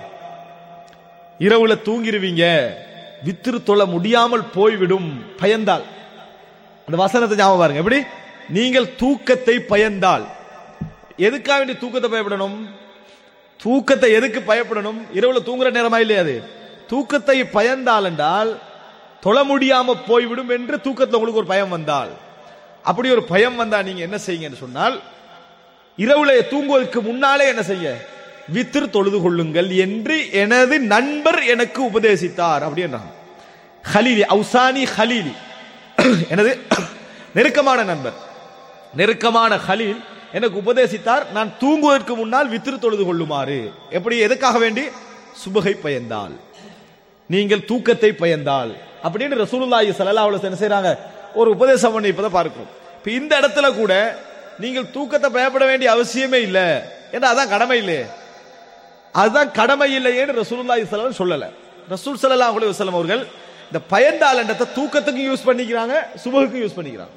இரவுல தூங்கிருவீங்க வித்திரு தொழ முடியாமல் போய்விடும் பயந்தால் அந்த வசனத்தை ஞாபகம் பாருங்க எப்படி நீங்கள் தூக்கத்தை பயந்தால் எதுக்காக வேண்டி தூக்கத்தை பயப்படணும் தூக்கத்தை எதுக்கு பயப்படணும் இரவுல தூங்குற நேரமா இல்லையா அது தூக்கத்தை பயந்தால் என்றால் தொழ முடியாம போய்விடும் என்று தூக்கத்துல உங்களுக்கு ஒரு பயம் வந்தால் அப்படி ஒரு பயம் வந்தா நீங்க என்ன செய்யுங்கன்னு சொன்னால் இரவுல தூங்குவதற்கு முன்னாலே என்ன செய்ய வித்திரு தொழுது கொள்ளுங்கள் என்று எனது நண்பர் எனக்கு உபதேசித்தார் அப்படின்றாங்க ஹலீலி அவுசானி ஹலீலி எனது நெருக்கமான நண்பர் நெருக்கமான ஹலீல் எனக்கு உபதேசித்தார் நான் தூங்குவதற்கு முன்னால் வித்திரு தொழுது கொள்ளுமாறு எப்படி எதுக்காக வேண்டி சுபகை பயந்தால் நீங்கள் தூக்கத்தை பயந்தால் அப்படின்னு ரசூலுல்லாஹி ஸல்லல்லாஹு அலைஹி வஸல்லம் என்ன செய்றாங்க ஒரு உபதேசம் பண்ணி இப்பதான் பார்க்கிறோம் இப்ப இந்த இடத்துல கூட நீங்கள் தூக்கத்தை பயப்பட வேண்டிய அவசியமே இல்ல ஏன்னா அதான் கடமை இல்லையே அதுதான் கடமை இல்லையேன்னு ரசூலுல்லாஹி ஸல்லல்லாஹு அலைஹி வஸல்லம் சொல்லல ரசூல் ஸல்லல்லாஹு அலைஹி வஸல்லம் அவர்கள் இந்த பயந்தால் என்றதை தூக்கத்துக்கு யூஸ் பண்ணிக்கிறாங்க சுபகுக்கு யூஸ் பண்ணிக்கிறாங்க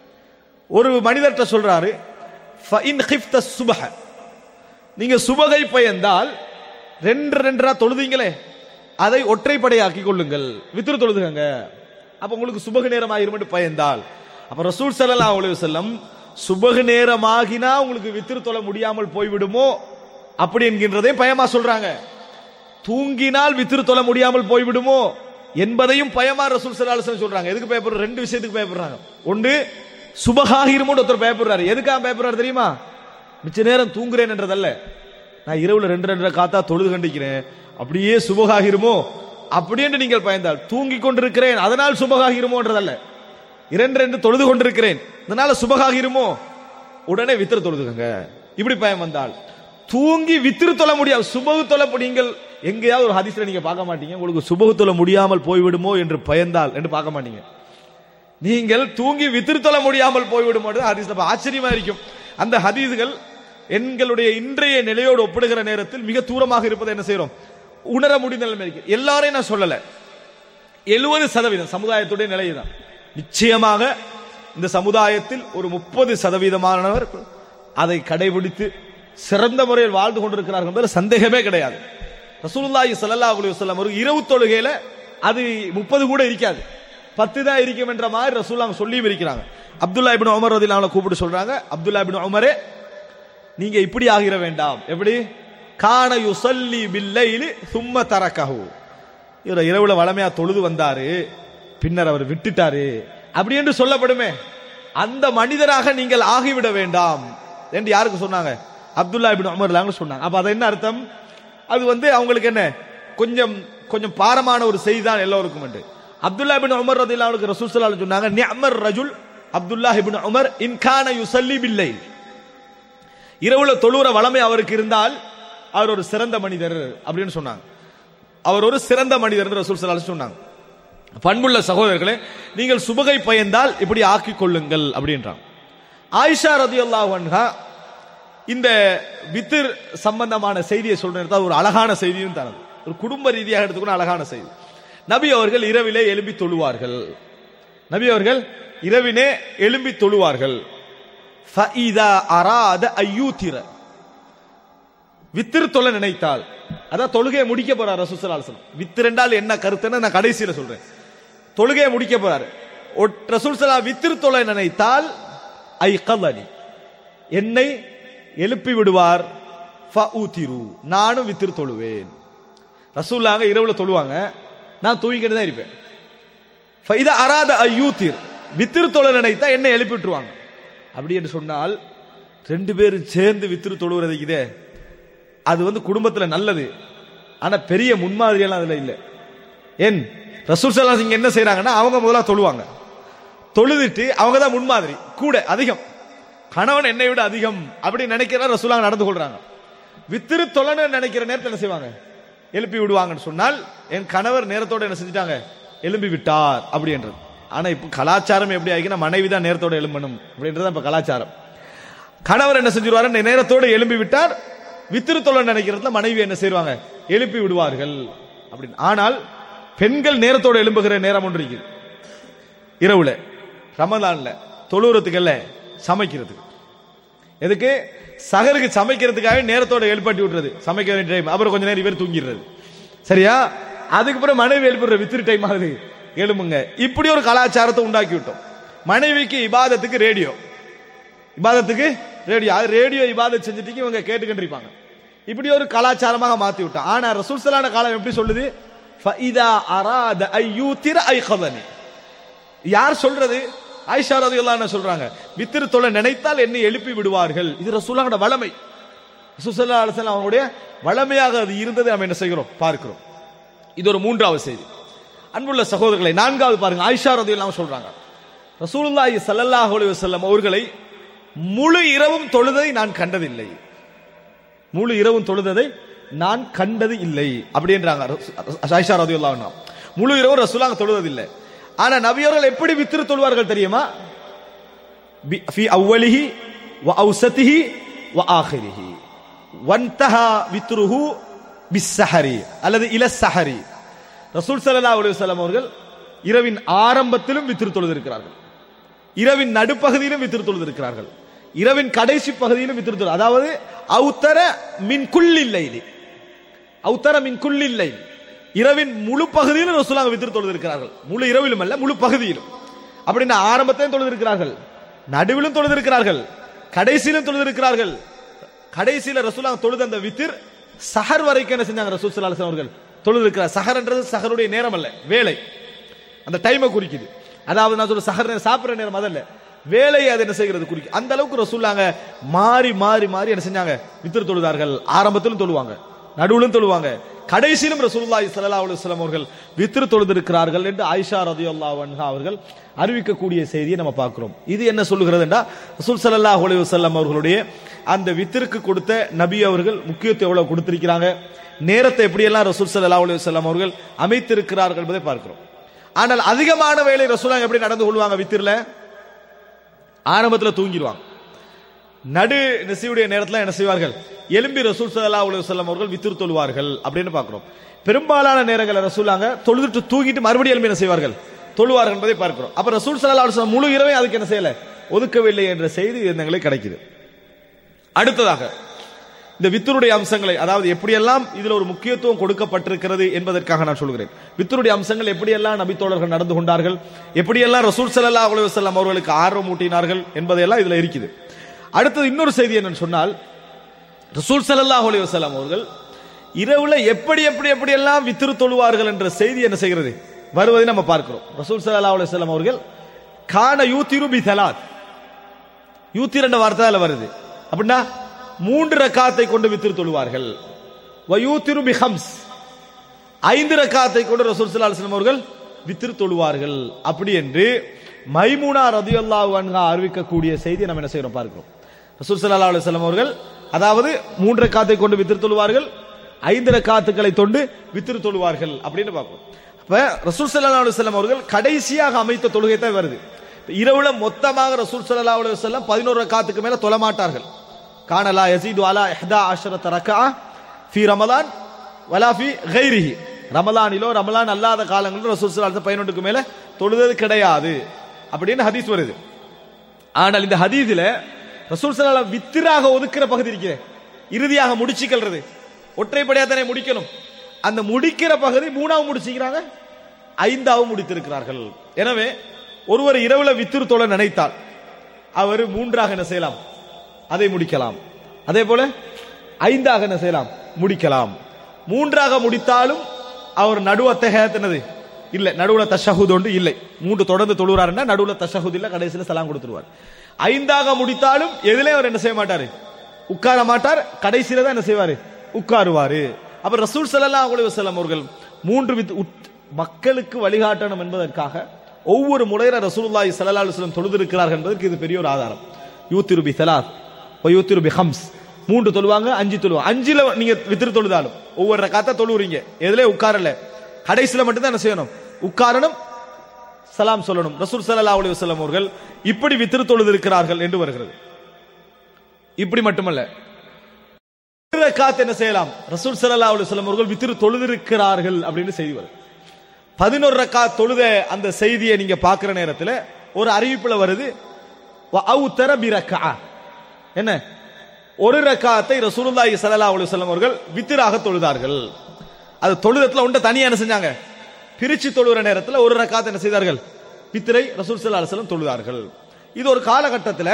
ஒரு மனிதர்கிட்ட சொல்றாரு "ஃபஇன் ஹிஃப்த சுபஹ நீங்க சுபகை பயந்தால் ரெண்டு ரெண்டரா தொழுதீங்களே அதை ஒற்றைப்படையாக்கி கொள்ளுங்கள் வித்திரு தொழுதுங்க அப்ப உங்களுக்கு சுபக நேரம் ஆகிரும் பயந்தால் அப்ப ரசூல் ஸல்லல்லாஹு அலைஹி வஸல்லம் சுபக நேரமாகினா உங்களுக்கு வித்திரு தொழ முடியாமல் போய்விடுமோ அப்படி என்கின்றதே பயமா சொல்றாங்க தூங்கினால் வித்திரு தொழ முடியாமல் போய்விடுமோ என்பதையும் பயமா ரசூல் ஸல்லல்லாஹு அலைஹி வஸல்லம் சொல்றாங்க எதுக்கு பயப்படுற ரெண்டு விஷயத்துக்கு பயப்படுறாங்க ஒன்று சுபகாகிருமோன்னு ஒருத்தர் பயப்படுறாரு எதுக்காக பயப்படுறாரு தெரியுமா மிச்ச நேரம் தூங்குறேன் என்றதல்ல நான் இரவுல ரெண்டு ரெண்டரை காத்தா தொழுது கண்டிக்கிறேன் அப்படியே சுபகாகிருமோ அப்படின்னு நீங்கள் பயந்தால் தூங்கி கொண்டிருக்கிறேன் அதனால் சுபகாகிருமோன்றதல்ல இரண்டு ரெண்டு தொழுது கொண்டிருக்கிறேன் அதனால சுபகாகிருமோ உடனே வித்திர தொழுதுங்க இப்படி பயம் வந்தால் தூங்கி வித்திரு தொழ முடியாது சுபகு தொழ நீங்கள் எங்கேயாவது ஒரு ஹதீஸ்ல நீங்க பார்க்க மாட்டீங்க உங்களுக்கு சுபகு தொழ முடியாமல் போய்விடுமோ என்று பயந்தால் என்று பார்க்க மாட்டீங்க நீங்கள் தூங்கி வித்திரு தொழ முடியாமல் போய்விடும் ஹதீஸ்ல அப்ப ஆச்சரியமா இருக்கும் அந்த ஹதீஸ்கள் எங்களுடைய இன்றைய நிலையோடு ஒப்பிடுகிற நேரத்தில் மிக தூரமாக இருப்பதை என்ன செய்றோம் உணர முடிந்த நிலைமை இருக்கு எல்லாரையும் நான் சொல்லல எழுபது சதவீதம் சமுதாயத்துடைய நிலை தான் நிச்சயமாக இந்த சமுதாயத்தில் ஒரு முப்பது சதவீதமானவர் அதை கடைபிடித்து சிறந்த முறையில் வாழ்ந்து கொண்டிருக்கிறார்கள் என்பதில் சந்தேகமே கிடையாது ரசூலுல்லாஹி ஸல்லல்லாஹு அலைஹி வஸல்லம் ஒரு இரவு தொழுகையில அது முப்பது கூட இருக்காது பத்து தான் இருக்கும் என்ற மாதிரி ரசூல்லாங்க சொல்லியும் இருக்கிறாங்க அப்துல்லா இப்னு உமர் ரதில் அவனை கூப்பிட்டு சொல்றாங்க அப்துல்லா இப்னு உமரே நீங்க இப்படி ஆகிர வேண்டாம் எப்படி கான யுசல்லி பில்லைலி சும்ம தரக்கஹு இவர் இரவுல வளமையா தொழுது வந்தாரு பின்னர் அவர் விட்டுட்டாரு அப்படி என்று சொல்லப்படுமே அந்த மனிதராக நீங்கள் ஆகிவிட வேண்டாம் என்று யாருக்கு சொன்னாங்க அப்துல்லா இபின் உமர் சொன்னாங்க அப்ப அது என்ன அர்த்தம் அது வந்து அவங்களுக்கு என்ன கொஞ்சம் கொஞ்சம் பாரமான ஒரு செய்தி தான் எல்லோருக்கும் உண்டு அப்துல்லா இபின் உமர் ரதில் அவனுக்கு ரசூல் ஸல்லல்லாஹு அலைஹி சொன்னாங்க நிஅமர் ரஜுல் அப்துல்லா இபின் உமர் இன் கான யுசல்லி பில்லைல் இரவுல தொழுற வளமை அவருக்கு இருந்தால் அவர் ஒரு சிறந்த மனிதர் அப்படின்னு சொன்னாங்க அவர் ஒரு சிறந்த மனிதர் என்று ரசூல் ஸல்லல்லாஹு அலைஹி சொன்னாங்க பண்புள்ள சகோதரர்களே நீங்கள் சுபகை பயந்தால் இப்படி ஆக்கிக் கொள்ளுங்கள் அப்படின்றாங்க ஆயிஷா ரதியல்லாஹு அன்ஹா இந்த வித்திர் சம்பந்தமான செய்தியை சொல்றது ஒரு அழகான செய்தியும் தனது ஒரு குடும்ப ரீதியாக எடுத்துக்கணும் அழகான செய்தி நபி அவர்கள் இரவிலே எழும்பி தொழுவார்கள் நபி அவர்கள் இரவினே எழும்பி தொழுவார்கள் ஃபஇதா அராத ஐயூத்திர வித்திரு தொலை நினைத்தால் அதான் தொழுகையை முடிக்க போறார் ரசூசல் அலுவலம் வித்திரு என்றால் என்ன கருத்துன்னு நான் கடைசியில சொல்றேன் தொழுகையை முடிக்க போறாரு ரசூல் சலா வித்திரு தொலை நினைத்தால் ஐ கலனி என்னை எழுப்பி விடுவார் ஃபஊதிரு நானும் வித்திரு தொழுவேன் ரசூல்லாங்க இரவுல தொழுவாங்க நான் தூங்கிக்கிட்டு தான் இருப்பேன் ஃபைதா அராத ஐயூத்திர் வித்திரு தொலை நினைத்தா என்னை எழுப்பி விட்டுருவாங்க அப்படி என்று சொன்னால் ரெண்டு பேரும் சேர்ந்து வித்திரு தொழுகிறது இதே அது வந்து குடும்பத்துல நல்லது ஆனா பெரிய முன்மாதிரியெல்லாம் அதுல இல்ல ஏன் ரசூல் சல்லா இங்க என்ன செய்யறாங்கன்னா அவங்க முதல்ல தொழுவாங்க தொழுதுட்டு அவங்க தான் முன்மாதிரி கூட அதிகம் கணவன் என்னை விட அதிகம் அப்படி நினைக்கிற ரசூலாங்க நடந்து கொள்றாங்க வித்திரு தொலைன்னு நினைக்கிற நேரத்தில் என்ன செய்வாங்க எழுப்பி விடுவாங்கன்னு சொன்னால் என் கணவர் நேரத்தோட என்ன செஞ்சுட்டாங்க எழும்பி விட்டார் அப்படின்றது ஆனா இப்ப கலாச்சாரம் எப்படி ஆகினா மனைவி தான் நேரத்தோட எழும்பணும் அப்படின்றது இப்ப கலாச்சாரம் கணவர் என்ன செஞ்சிருவாரு நேரத்தோட எழும்பி விட்டார் வித்திரு தொலை நினைக்கிறதுல மனைவி என்ன செய்வாங்க எழுப்பி விடுவார்கள் அப்படின்னு ஆனால் பெண்கள் நேரத்தோட எழும்புகிற நேரம் ஒன்று இருக்குது இரவுல ரமலான்ல தொழுவுறதுக்கல்ல சமைக்கிறதுக்கு எதுக்கு சகருக்கு சமைக்கிறதுக்காக நேரத்தோட எழுப்பாட்டி விட்டுறது சமைக்க வேண்டிய டைம் அப்புறம் கொஞ்ச நேரம் இவர் தூங்கிடுறது சரியா அதுக்கப்புறம் மனைவி எழுப்புற வித்திரு டைம் ஆகுது எழும்புங்க இப்படி ஒரு கலாச்சாரத்தை உண்டாக்கி விட்டோம் மனைவிக்கு இபாதத்துக்கு ரேடியோ இபாதத்துக்கு ரேடியோ அது ரேடியோ இபாதத் செஞ்சுட்டு இவங்க கேட்டுக்கிட்டு இருப்பாங்க இப்படி ஒரு கலாச்சாரமாக மாத்தி விட்டான் ஆனா ரசூல்சலான காலம் எப்படி சொல்லுது ஃபஇதா அராத ஐயூத்திர ஐகதனி யார் சொல்றது ஆயிஷா ரதியல்லாஹு அன்ஹா சொல்றாங்க வித்திரு தொலை நினைத்தால் என்னை எழுப்பி விடுவார்கள் இது ரசூலாவோட வளமை ரசூலுல்லாஹி அலைஹி வஸல்லம் அவங்களுடைய வளமையாக அது இருந்ததை நாம் என்ன செய்கிறோம் பார்க்கிறோம் இது ஒரு மூன்றாவது செய்தி அன்புள்ள சகோதரர்களை நான்காவது பாருங்க ஆயிஷா ரதியல்லாஹு சொல்றாங்க ரசூலுல்லாஹி ஸல்லல்லாஹு அலைஹி வஸல்லம் அவர்களை முழு இரவும் தொழுதை நான் கண்டதில்லை முழு இரவும் தொழுததை நான் கண்டது இல்லை அப்படின்றாங்க ஆயிஷா ரதியல்லாஹு அன்ஹா முழு இரவும் ரசூலாங்க தொழுததில்லை ஆனா நபியவர்கள் எப்படி வித்திரு தொழுவார்கள் தெரியுமா பி- ஃபி அவ்வலிஹி வ அவுசத்திஹி வ ஆஹிரிஹி வன்தஹா வித்ருஹு பிஸ்ஸஹரி அல்லது இல சஹரி ரசூல் ஸல்லல்லாஹு அலைஹி வஸல்லம் அவர்கள் இரவின் ஆரம்பத்திலும் வித்திரு தொழுதிருக்கிறார்கள் இரவின் நடுப்பகுதியிலும் வித்திரு தொழுதிருக்கிறார்கள் இரவின் கடைசி பகுதியிலும் வித்திரு தொழு அதாவது அவுத்தர மின் குல்லில்லைலி அவுத்தர மின் குல்லில்லை இரவின் முழு பகுதியிலும் ரசூலாங்க வித்திரு தொழுதிருக்கிறார்கள் முழு இரவிலும் அல்ல முழு பகுதியிலும் அப்படின்னா ஆரம்பத்திலும் தொழுதிருக்கிறார்கள் நடுவிலும் தொழுதிருக்கிறார்கள் கடைசியிலும் தொழுதிருக்கிறார்கள் கடைசியில ரசூலாங்க தொழுத அந்த வித்திர் சஹர் வரைக்கும் என்ன செஞ்சாங்க ரசூல் ஸல்லல்லாஹு அலைஹி வஸல்லம் அவர்கள் தொழுதிருக்கிறார் சஹர்ன்றது சஹருடைய நேரம் அல்ல வேலை அந்த டைமை குறிக்குது அதாவது நான் சொல்ற சஹர் நேரம் சாப்பிடுற நேரம் அதல்ல வேலையை அது என்ன செய்கிறது குறிக்கும் அந்த அளவுக்கு ரசூல்லாங்க மாறி மாறி மாறி என்ன செஞ்சாங்க வித்திரு தொழுதார்கள் ஆரம்பத்திலும் தொழுவாங்க நடுவிலும் தொழுவாங்க கடைசியிலும் ரசூலுல்லாஹி ஸல்லல்லாஹு அலைஹி வஸல்லம் அவர்கள் வித்திரு தொழுதிருக்கிறார்கள் என்று ஆயிஷா ரதியல்லாஹு அன்ஹா அவர்கள் அறிவிக்கக்கூடிய செய்தியை நம்ம பார்க்கிறோம் இது என்ன சொல்லுகிறது என்றா ரசூல் ஸல்லல்லாஹு அலைஹி வஸல்லம் அவர்களுடைய அந்த வித்திற்கு கொடுத்த நபி அவர்கள் முக்கியத்துவம் எவ்வளவு கொடுத்திருக்கிறாங்க நேரத்தை எப்படியெல்லாம் ரசூல் ஸல்லல்லாஹு அலைஹி வஸல்லம் அவர்கள் அமைத்திருக்கிறார்கள் என்பதை பார்க்கிறோம் ஆனால் அதிகமான வேலை ரசூலாங்க எப்படி நடந்து கொள்வாங்க வித்திரல ஆரம்பத்துல தூங்கிடுவாங்க நடு நெசியுடைய நேரத்துல என்ன செய்வார்கள் எலும்பி ரசூல் ஸல்லல்லாஹு அலைஹி வஸல்லம் அவர்கள் வித்திரு தொழுவார்கள் அப்படின்னு பார்க்கிறோம் பெரும்பாலான நேரங்களில் ரசூலாங்க தொழுதுட்டு தூங்கிட்டு மறுபடியும் எழும்பி என்ன செய்வார்கள் தொழுவார்கள் என்பதை பார்க்கிறோம் அப்ப ரசூல் ஸல்லல்லாஹு அலைஹி வஸல்லம் முழு இரவை அதுக்கு என்ன செய்யல ஒதுக்கவில்லை என்ற செய்தி எங்களுக்கு கிடைக்குது அடுத்ததாக இந்த வித்தருடைய அம்சங்களை அதாவது எப்படியெல்லாம் இதுல ஒரு முக்கியத்துவம் கொடுக்கப்பட்டிருக்கிறது என்பதற்காக நான் சொல்கிறேன் வித்தருடைய அம்சங்கள் எப்படியெல்லாம் நபித்தோழர்கள் நடந்து கொண்டார்கள் எப்படியெல்லாம் ரசூல் ஸல்லல்லாஹு அலைஹி வஸல்லம் அவர்களுக்கு ஆர்வம் ஊட்டினார்கள் என்பதையெல்லாம் இதுல இருக்குது அடுத்தது இன்னொரு செய்தி என்னன்னு சொன்னால் ரசூல் ஸல்லல்லாஹு அலைஹி வஸல்லம் அவர்கள் இரவுல எப்படி எப்படி எப்படியெல்லாம் வித்திரு தொழுவார்கள் என்ற செய்தி என்ன செய்கிறது வருவதை நம்ம பார்க்கிறோம் ரசூல் ஸல்லல்லாஹு அலைஹி வஸல்லம் அவர்கள் கான யூத்திரு பி ஸலாத் யூத்திர் என்ற வார்த்தை அதுல வருது அப்படின்னா மூன்று ரக்காத்தை கொண்டு வித்திரு தொழுவார்கள் வயூத்திரு பி ஹம்ஸ் ஐந்து ரக்காத்தை கொண்டு ரசூல் ஸல்லல்லாஹு அலைஹி வஸல்லம் அவர்கள் வித்திரு தொழுவார்கள் அப்படி என்று மைமூனா ரதியல்லாஹு அன்ஹா அறிவிக்கக்கூடிய செய்தியை நம்ம என்ன செய்யறோம் பார்க்கிறோம் ரசூல் ஸல்லல்லாஹு அலைஹி வஸல்லம் அவர்கள் அதாவது மூன்று ரக்காத்தை கொண்டு வித்திரு தொழுவார்கள் ஐந்து ரக்காத்துக்களை தொண்டு வித்திரு தொழுவார்கள் அப்படின்னு பார்ப்போம் அப்ப ரசூல் ஸல்லல்லாஹு அலைஹி வஸல்லம் அவர்கள் கடைசியாக அமைத்த தொழுகை தான் வருது இப்ப இரவுல மொத்தமாக ரசூல் ஸல்லல்லாஹு அலைஹி வஸல்லம் 11 ரக்காத்துக்கு மேல தொழ மாட்டார்கள் கானலா யசீது அலா இஹ்தா அஷரத ரக்கா ஃபி ரமலான் வலா ஃபி கைரிஹி ரமலானிலோ ரமலான் அல்லாத காலங்களிலும் ரசூல் ஸல்லல்லாஹு அலைஹி வஸல்லம் 11 மேல தொழுதது கிடையாது அப்படின்னு ஹதீஸ் வருது ஆனால் இந்த ஹதீஸ்ல ரசூல் ஸல்லல்லாஹு அலைஹி வஸல்லம் வித்திராக ஒதுக்குற பகுதி இருக்கிறே இறுதியாக முடிச்சுக்கிறது ஒற்றைப்படையா தானே முடிக்கணும் அந்த முடிக்கிற பகுதி மூணாவது முடிச்சுக்கிறாங்க ஐந்தாவது முடித்திருக்கிறார்கள் எனவே ஒருவர் இரவுல வித்திரு தொழ நினைத்தால் அவர் மூன்றாக என்ன செய்யலாம் அதை முடிக்கலாம் அதே போல ஐந்தாக என்ன செய்யலாம் முடிக்கலாம் மூன்றாக முடித்தாலும் அவர் நடுவ என்னது இல்ல நடுவுல தஷஹுத் ஒன்று இல்லை மூன்று தொடர்ந்து தொழுகிறாருன்னா நடுவுல தஷஹுத் இல்ல கடைசியில சலாம் கொடுத்துருவார் ஐந்தாக முடித்தாலும் எதிலே அவர் என்ன செய்ய மாட்டாரு உட்கார மாட்டார் கடைசியில தான் என்ன செய்வாரு உட்காருவாரு அப்ப ரசூல் ஸல்லல்லாஹு அலைஹி வஸல்லம் அவர்கள் மூன்று வித் உத்- மக்களுக்கு வழிகாட்டணும் என்பதற்காக ஒவ்வொரு முறையில ரசூலுல்லாஹி ஸல்லல்லாஹு அலைஹி வஸல்லம் தொழுதிருக்கிறார்கள் என்பதற்கு இது பெரிய ஒரு ஆதாரம் யூத்திரு பி ஸலாத் வ யூத்திரு பி ஹம்ஸ் மூன்று தொழுவாங்க அஞ்சு தொழுவாங்க அஞ்சுல நீங்க வித்திரு தொழுதாலும் ஒவ்வொரு ரக்காத்தா தொழுவுறீங்க எதுல உட்காரல கடைசியில மட்டும் தான் என்ன செய்யணும் உட்காரணும் சலாம் சொல்லணும் ரசூல் ஸல்லல்லாஹு அலைஹி வஸல்லம் அவர்கள் இப்படி வித்திரு தொழுதிருக்கிறார்கள் என்று வருகிறது இப்படி மட்டுமல்ல ஒரு ரக்காத் என்ன செய்யலாம் ரசூல் ஸல்லல்லாஹு அலைஹி வஸல்லம் அவர்கள் வித்திரு தொழுதிருக்கிறார்கள் அப்படின்னு செய்தி வருது பதினோரு ரக்காத் தொழுத அந்த செய்தியை நீங்க பார்க்கிற நேரத்தில் ஒரு அறிவிப்புல வருது வ அவுத்தர பி ரக்கா என்ன ஒரு ரக்காத்தை ரசூலுல்லாஹி ஸல்லல்லாஹு அலைஹி வஸல்லம் அவர்கள் வித்திராக தொழுதார்கள் அது தொழுதத்துல உண்ட தனியா என்ன செஞ்சாங்க பிரிச்சு தொழுகிற நேரத்துல ஒரு ரக்காத்தை என்ன செய்தார்கள் வித்திரை ரசூல் ஸல்லல்லாஹு அலைஹி வஸல்லம் தொழுதார்கள் இது ஒரு காலகட்டத்தில்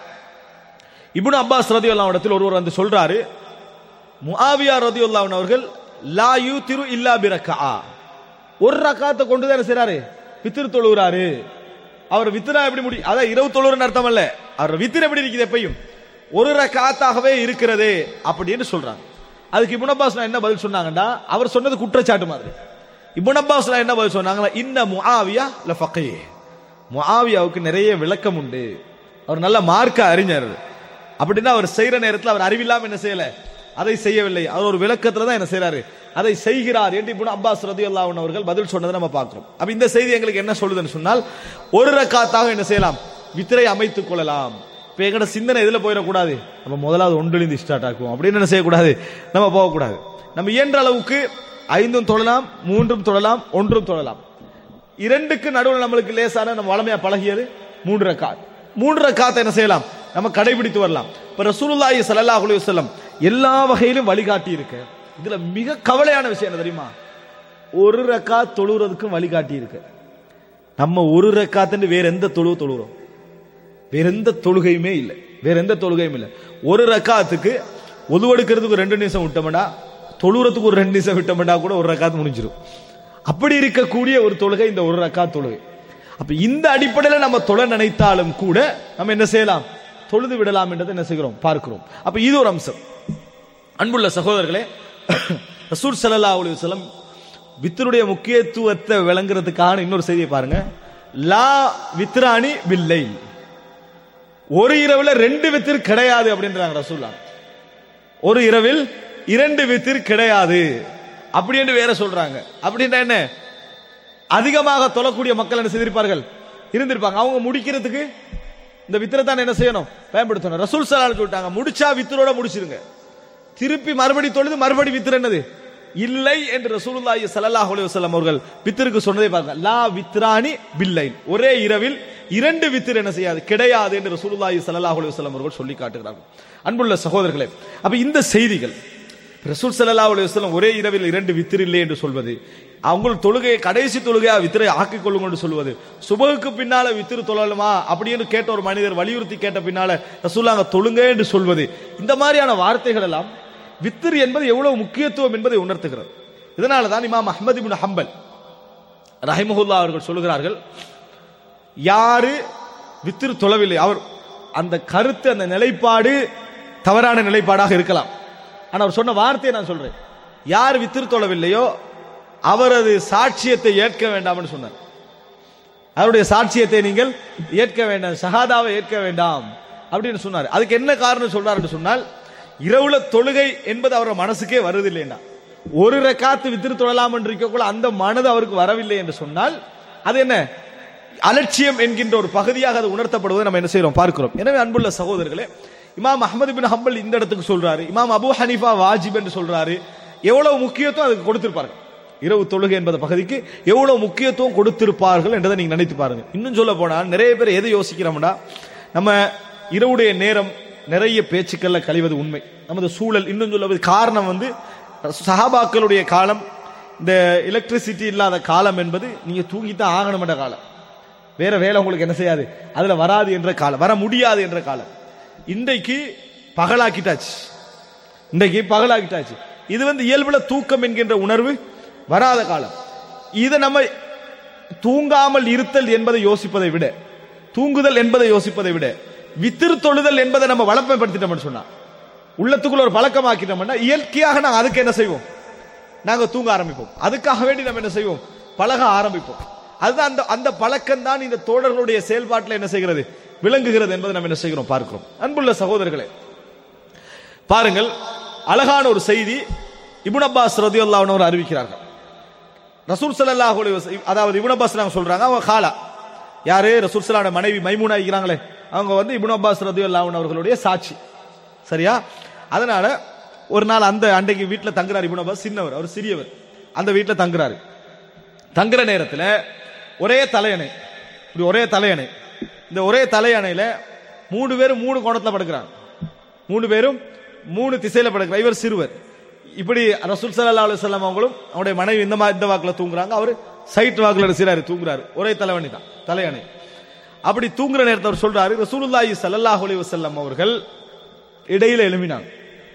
இப்னு அப்பாஸ் ரதியுல்லாஹு இடத்தில் ஒருவர் வந்து சொல்றாரு முஆவியா ரதியுல்லாஹு அவர்கள் லா யூதிரு இல்லா பிரக்கா ஒரு ரக்காத்தை கொண்டு தான் என்ன செய்றாரு வித்திரு தொழுகிறாரு அவர் வித்திரா எப்படி முடி அதான் இரவு தொழுகிறன்னு அர்த்தம் அல்ல அவர் வித்திர எப்படி இருக்குது எப்பயும் ஒரு ரக்காத்தாகவே இருக்கிறது அப்படின்னு சொல்றாங்க அதுக்கு இப்னு அப்பாஸ் என்ன பதில் சொன்னாங்கடா அவர் சொன்னது குற்றச்சாட்டு மாதிரி இப்னு அப்பாஸ் என்ன பதில் சொன்னாங்களா இன்ன முஆவியா ல ஃபக்கீஹ் முஆவியாவுக்கு நிறைய விளக்கம் உண்டு அவர் நல்ல மார்க்க அறிஞர் அப்படின்னா அவர் செய்யற நேரத்தில் அவர் அறிவில்லாம என்ன செய்யல அதை செய்யவில்லை அவர் ஒரு விளக்கத்துல தான் என்ன செய்யறாரு அதை செய்கிறார் என்று இப்போ அப்பாஸ் ரதியுல்லாஹு அன்ஹு அவர்கள் பதில் சொன்னதை நம்ம பார்க்கிறோம் அப்ப இந்த செய்தி எங்களுக்கு என்ன சொல்லுதுன்னு சொன்னால் ஒரு ரக்காத்தாக என்ன செய்யலாம் வித்திரை அமைத்துக் கொள்ளலாம் இப்ப எங்கட சிந்தனை எதுல போயிடக்கூடாது நம்ம முதலாவது ஒன்றிலிருந்து ஸ்டார்ட் ஆக்குவோம் அப்படின்னு என்ன செய்யக்கூடாது நம்ம போகக்கூடாது நம்ம இயன்ற அளவுக்கு ஐந்தும் தொழலாம் மூன்றும் தொழலாம் ஒன்றும் தொழலாம் இரண்டுக்கு நடுவில் நம்மளுக்கு லேசான நம்ம வளமையா பழகியது மூன்று ரக்காத் மூன்று ரக்காத்தை என்ன செய்யலாம் நம்ம கடைபிடித்து வரலாம் இப்ப ரசூலுல்லாஹி ஸல்லல்லாஹு அலைஹி வஸல்லம் எல்லா வகையிலும் வழிகாட்டி இருக்கு இதுல மிக கவலையான விஷயம் என்ன தெரியுமா ஒரு ரக்காத் தொழுறதுக்கும் வழிகாட்டி இருக்கு நம்ம ஒரு ரக்காத்துன்னு வேற எந்த தொழுவு தொழுகிறோம் வேற எந்த தொழுகையுமே இல்லை வேற எந்த தொழுகையும் இல்லை ஒரு ரக்காத்துக்கு ஒதுவெடுக்கிறதுக்கு ரெண்டு நிமிஷம் விட்டோம்டா தொழுறதுக்கு ஒரு ரெண்டு நிமிஷம் விட்டோம்டா கூட ஒரு ரக்காத்து முடிஞ்சிடும் அப்படி இருக்கக்கூடிய ஒரு தொழுகை இந்த ஒரு ரக்கா தொழுகை அப்ப இந்த அடிப்படையில் நம்ம தொழ நினைத்தாலும் கூட நம்ம என்ன செய்யலாம் தொழுது விடலாம் என்றதை என்ன செய்கிறோம் பார்க்கிறோம் அப்ப இது ஒரு அம்சம் அன்புள்ள சகோதரர்களே ரசூல் ஸல்லல்லாஹு அலைஹி வஸல்லம் வித்தருடைய முக்கியத்துவத்தை விளங்குறதுக்கான இன்னொரு செய்தியை பாருங்க லா வித்ராணி வில்லை ஒரு இரவுல ரெண்டு வித்திர் கிடையாது அப்படின்றாங்க ரசூல்லா ஒரு இரவில் இரண்டு வித்திர் கிடையாது அப்படி என்று வேற சொல்றாங்க அப்படின்னா என்ன அதிகமாக தொழக்கூடிய மக்கள் என்ன செய்திருப்பார்கள் இருந்திருப்பாங்க அவங்க முடிக்கிறதுக்கு இந்த வித்திரத்தான் என்ன செய்யணும் பயன்படுத்தணும் ரசூல் சலால் சொல்லிட்டாங்க முடிச்சா வித்திரோட முடிச்சிருங்க திருப்பி மறுபடி தொழுது மறுபடி வித்திர என்னது இல்லை என்று ரசூலுல்லாஹி ஸல்லல்லாஹு அலைஹி வஸல்லம் அவர்கள் வித்திருக்கு சொன்னதை பாருங்க லா வித்ராணி பில்லை ஒரே இரவில் இரண்டு வித்திர் என்ன செய்யாது கிடையாது என்று ரசூலுல்லாஹி ஸல்லல்லாஹு அலைஹி வஸல்லம் அவர்கள் சொல்லி காட்டுகிறார்கள் அன்புள்ள சகோதரர்களே அப்ப இந்த செய்திகள் ரசூல் ஸல்லல்லாஹு அலைஹி வஸல்லம் ஒரே இரவில் இரண்டு வித்திர் இல்லை என்று சொல்வது அவங்க தொழுகையை கடைசி தொழுகையா வித்திரை ஆக்கிக் கொள்ளுங்க என்று சொல்வது சுபகுக்கு பின்னால வித்திரு தொழலுமா அப்படின்னு கேட்ட ஒரு மனிதர் வலியுறுத்தி கேட்ட பின்னால ரசூலாங்க தொழுங்க என்று சொல்வது இந்த மாதிரியான வார்த்தைகள் எல்லாம் வித்திர் என்பது எவ்வளவு முக்கியத்துவம் என்பதை உணர்த்துகிறது இதனால தான் இமாம் அஹ்மது இப்னு ஹம்பல் ரஹிமஹுல்லா அவர்கள் சொல்லுகிறார்கள் யாரு வித்திரு தொழவில்லை அவர் அந்த கருத்து அந்த நிலைப்பாடு தவறான நிலைப்பாடாக இருக்கலாம் ஆனா அவர் சொன்ன வார்த்தையை நான் சொல்றேன் யார் வித்திரு தொழவில்லையோ அவரது சாட்சியத்தை ஏற்க வேண்டாம்னு சொன்னார் அவருடைய சாட்சியத்தை நீங்கள் ஏற்க வேண்டாம் ஷஹாதாவை ஏற்க வேண்டாம் அப்படின்னு சொன்னார் அதுக்கு என்ன காரணம் சொல்றாருன்னு சொன்னால் இரவுல தொழுகை என்பது அவரோட மனசுக்கே வருவதில்லைன்னா ஒரு ரக்காத்து வித்திரு தொழலாம் என்று இருக்கக்குள்ள அந்த மனது அவருக்கு வரவில்லை என்று சொன்னால் அது என்ன அலட்சியம் என்கின்ற ஒரு பகுதியாக அது உணர்த்தப்படுவதை நம்ம என்ன செய்யறோம் பார்க்கிறோம் எனவே அன்புள்ள சகோதரர்களே இமாம் அஹமது பின் ஹம்பல் இந்த இடத்துக்கு சொல்றாரு இமாம் அபு ஹனீஃபா வாஜிப் என்று சொல்றாரு எவ்வளவு முக்கியத்துவம் அதுக்கு கொடுத்திருப்பார்கள் இரவு தொழுகை என்பது பகுதிக்கு எவ்வளவு முக்கியத்துவம் கொடுத்திருப்பார்கள் என்றதை நீங்க நினைத்து பாருங்க இன்னும் சொல்ல போனால் நிறைய பேர் எதை யோசிக்கிறோம்னா நம்ம இரவுடைய நேரம் நிறைய பேச்சுக்கள்ல கழிவது உண்மை நமது சூழல் இன்னும் சொல்ல காரணம் வந்து சஹாபாக்களுடைய காலம் இந்த எலக்ட்ரிசிட்டி இல்லாத காலம் என்பது நீங்க தூங்கித்தான் ஆகணும் என்ற காலம் வேற வேலை உங்களுக்கு என்ன செய்யாது அதுல வராது என்ற காலம் வர முடியாது என்ற காலம் இன்றைக்கு பகலாக்கிட்டாச்சு இன்றைக்கு பகலாக்கிட்டாச்சு இது வந்து இயல்புல தூக்கம் என்கின்ற உணர்வு வராத காலம் இதை நம்ம தூங்காமல் இருத்தல் என்பதை யோசிப்பதை விட தூங்குதல் என்பதை யோசிப்பதை விட வித்திரு தொழுதல் என்பதை நம்ம வளமைப்படுத்திட்டோம்னு சொன்னா உள்ளத்துக்குள்ள ஒரு பழக்கமாக்கிட்டோம்னா இயற்கையாக நாங்கள் அதுக்கு என்ன செய்வோம் நாங்க தூங்க ஆரம்பிப்போம் அதுக்காக வேண்டி நம்ம என்ன செய்வோம் பழக ஆரம்பிப்போம் அதுதான் அந்த அந்த பழக்கம் தான் இந்த தோழர்களுடைய செயல்பாட்டில் என்ன செய்கிறது விளங்குகிறது என்பதை நம்ம என்ன செய்கிறோம் பார்க்கிறோம் அன்புள்ள சகோதரர்களே பாருங்கள் அழகான ஒரு செய்தி இபுன் அப்பாஸ் ரதியுல்லாஹு அவர் அறிவிக்கிறார்கள் ரசூல் ஸல்லல்லாஹு அலைஹி வஸல்லம் அதாவது இப்னு அப்பாஸ் நாங்க சொல்றாங்க அவங்க காலா யாரு ரசூல் ஸல்லல்லாஹு அலைஹி மனைவி மைமூனா இருக்கிறாங்களே அவங்க வந்து இப்னு அப்பாஸ் ரதியுல்லாஹு அன்ஹு அவர்களுடைய சாட்சி சரியா அதனால ஒரு நாள் அந்த அன்றைக்கு வீட்டில் தங்குறாரு இப்னு அப்பாஸ் சின்னவர் அவர் சிறியவர் அந்த வீட்டில் தங்குறாரு தங்குற நேரத்தில் ஒரே தலையணை இப்படி ஒரே தலையணை இந்த ஒரே தலையணையில மூணு பேர் மூணு கோணத்துல படுக்கிறாங்க மூணு பேரும் மூணு திசையில படுக்கிற இவர் சிறுவர் இப்படி ரசூல் சல்லா அலுவலம் அவங்களும் அவருடைய மனைவி இந்த மாதிரி இந்த வாக்குல தூங்குறாங்க அவர் சைட் வாக்குல செய்றாரு தூங்குறாரு ஒரே தலைவணி தான் தலையணை அப்படி தூங்குற நேரத்தை அவர் சொல்றாரு ரசூலுல்லாஹி ஸல்லல்லாஹு அலைஹி வஸல்லம் அவர்கள் இடையில எழும்பினாங்க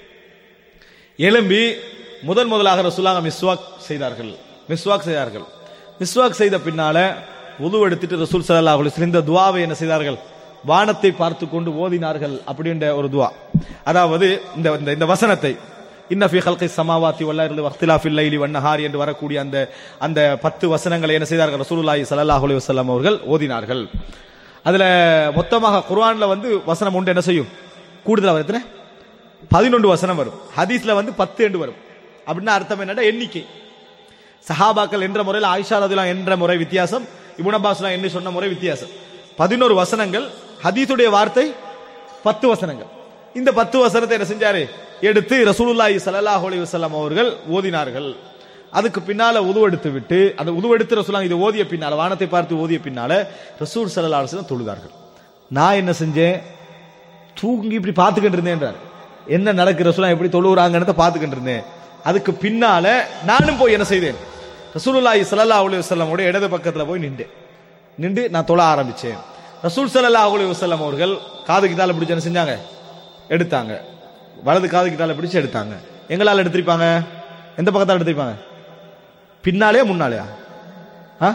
எழும்பி முதன் முதலாக ரசூலாங்க மிஸ்வாக் செய்தார்கள் மிஸ்வாக் செய்தார்கள் மிஸ்வாக் செய்த பின்னால உது எடுத்துட்டு ரசூல் ஸல்லல்லாஹு அலைஹி வஸல்லம் இந்த துஆவை என்ன செய்தார்கள் வானத்தை பார்த்து கொண்டு ஓதினார்கள் அப்படின்ற ஒரு துவா அதாவது இந்த இந்த- இந்த வசனத்தை இன்ன ஃபீ ஹல்கி சமாவாத்தி வல்லாஹி வக்திலாஃபில் லைலி வன்னஹாரி என்று வரக்கூடிய அந்த அந்த பத்து வசனங்களை என்ன செய்தார்கள் ரசூலுல்லாஹி ஸல்லல்லாஹு அலைஹி வஸல்லம் அவர்கள் ஓதினார்கள் அதுல மொத்தமாக குர்ஆன்ல வந்து வசனம் ஒன்று என்ன செய்யும் கூடுதலா வருது எத்தனை பதினொன்று வசனம் வரும் ஹதீஸ்ல வந்து பத்து என்று வரும் அப்படின்னா அர்த்தம் என்னன்னா எண்ணிக்கை சஹாபாக்கள் என்ற முறையில் ஆயிஷா ரதிலாம் என்ற முறை வித்தியாசம் இபுன் அப்பாஸ்லாம் என்று சொன்ன முறை வித்தியாசம் பதினோரு வசனங்கள் ஹதீஸுடைய வார்த்தை பத்து வசனங்கள் இந்த பத்து வசனத்தை என்ன செஞ்சாரு எடுத்து ரசூலுல்லாஹி ஸல்லல்லாஹு அலைஹி வஸல்லம் அவர்கள் ஓதினார்கள் அதுக்கு பின்னால உதுவெடுத்து விட்டு அந்த உதுவெடுத்து ரசூலாம் இது ஓதிய பின்னால வானத்தை பார்த்து ஓதிய பின்னால ரசூல் ஸல்லல்லாஹு அலைஹி வஸல்லம் தொழுதார்கள் நான் என்ன செஞ்சேன் தூங்கி இப்படி பார்த்துக்கிட்டு இருந்தேன்றார் என்ன நடக்கு ரசூலா எப்படி தொழுகிறாங்கன்னு பார்த்துக்கிட்டு இருந்தேன் அதுக்கு பின்னால நானும் போய் என்ன செய்தேன் ரசூலுல்லாஹி ஸல்லல்லாஹு அலைஹி வஸல்லமோட இடது பக்கத்துல போய் நின்றேன் நின்று நான் தொழ ஆரம்பிச்சேன் ரசூல் ஸல்லல்லாஹு அலைஹி வஸல்லம் அவர்கள் காது கிட்டால பிடிச்சு என்ன செஞ்சாங்க எடுத்தாங்க வலது காது கிட்டால பிடிச்சு எடுத்தாங்க எங்களால எடுத்திருப்பாங்க எந்த பக்கத்தால எடுத்திருப்பாங்க பின்னாலே முன்னாலேயா ஆ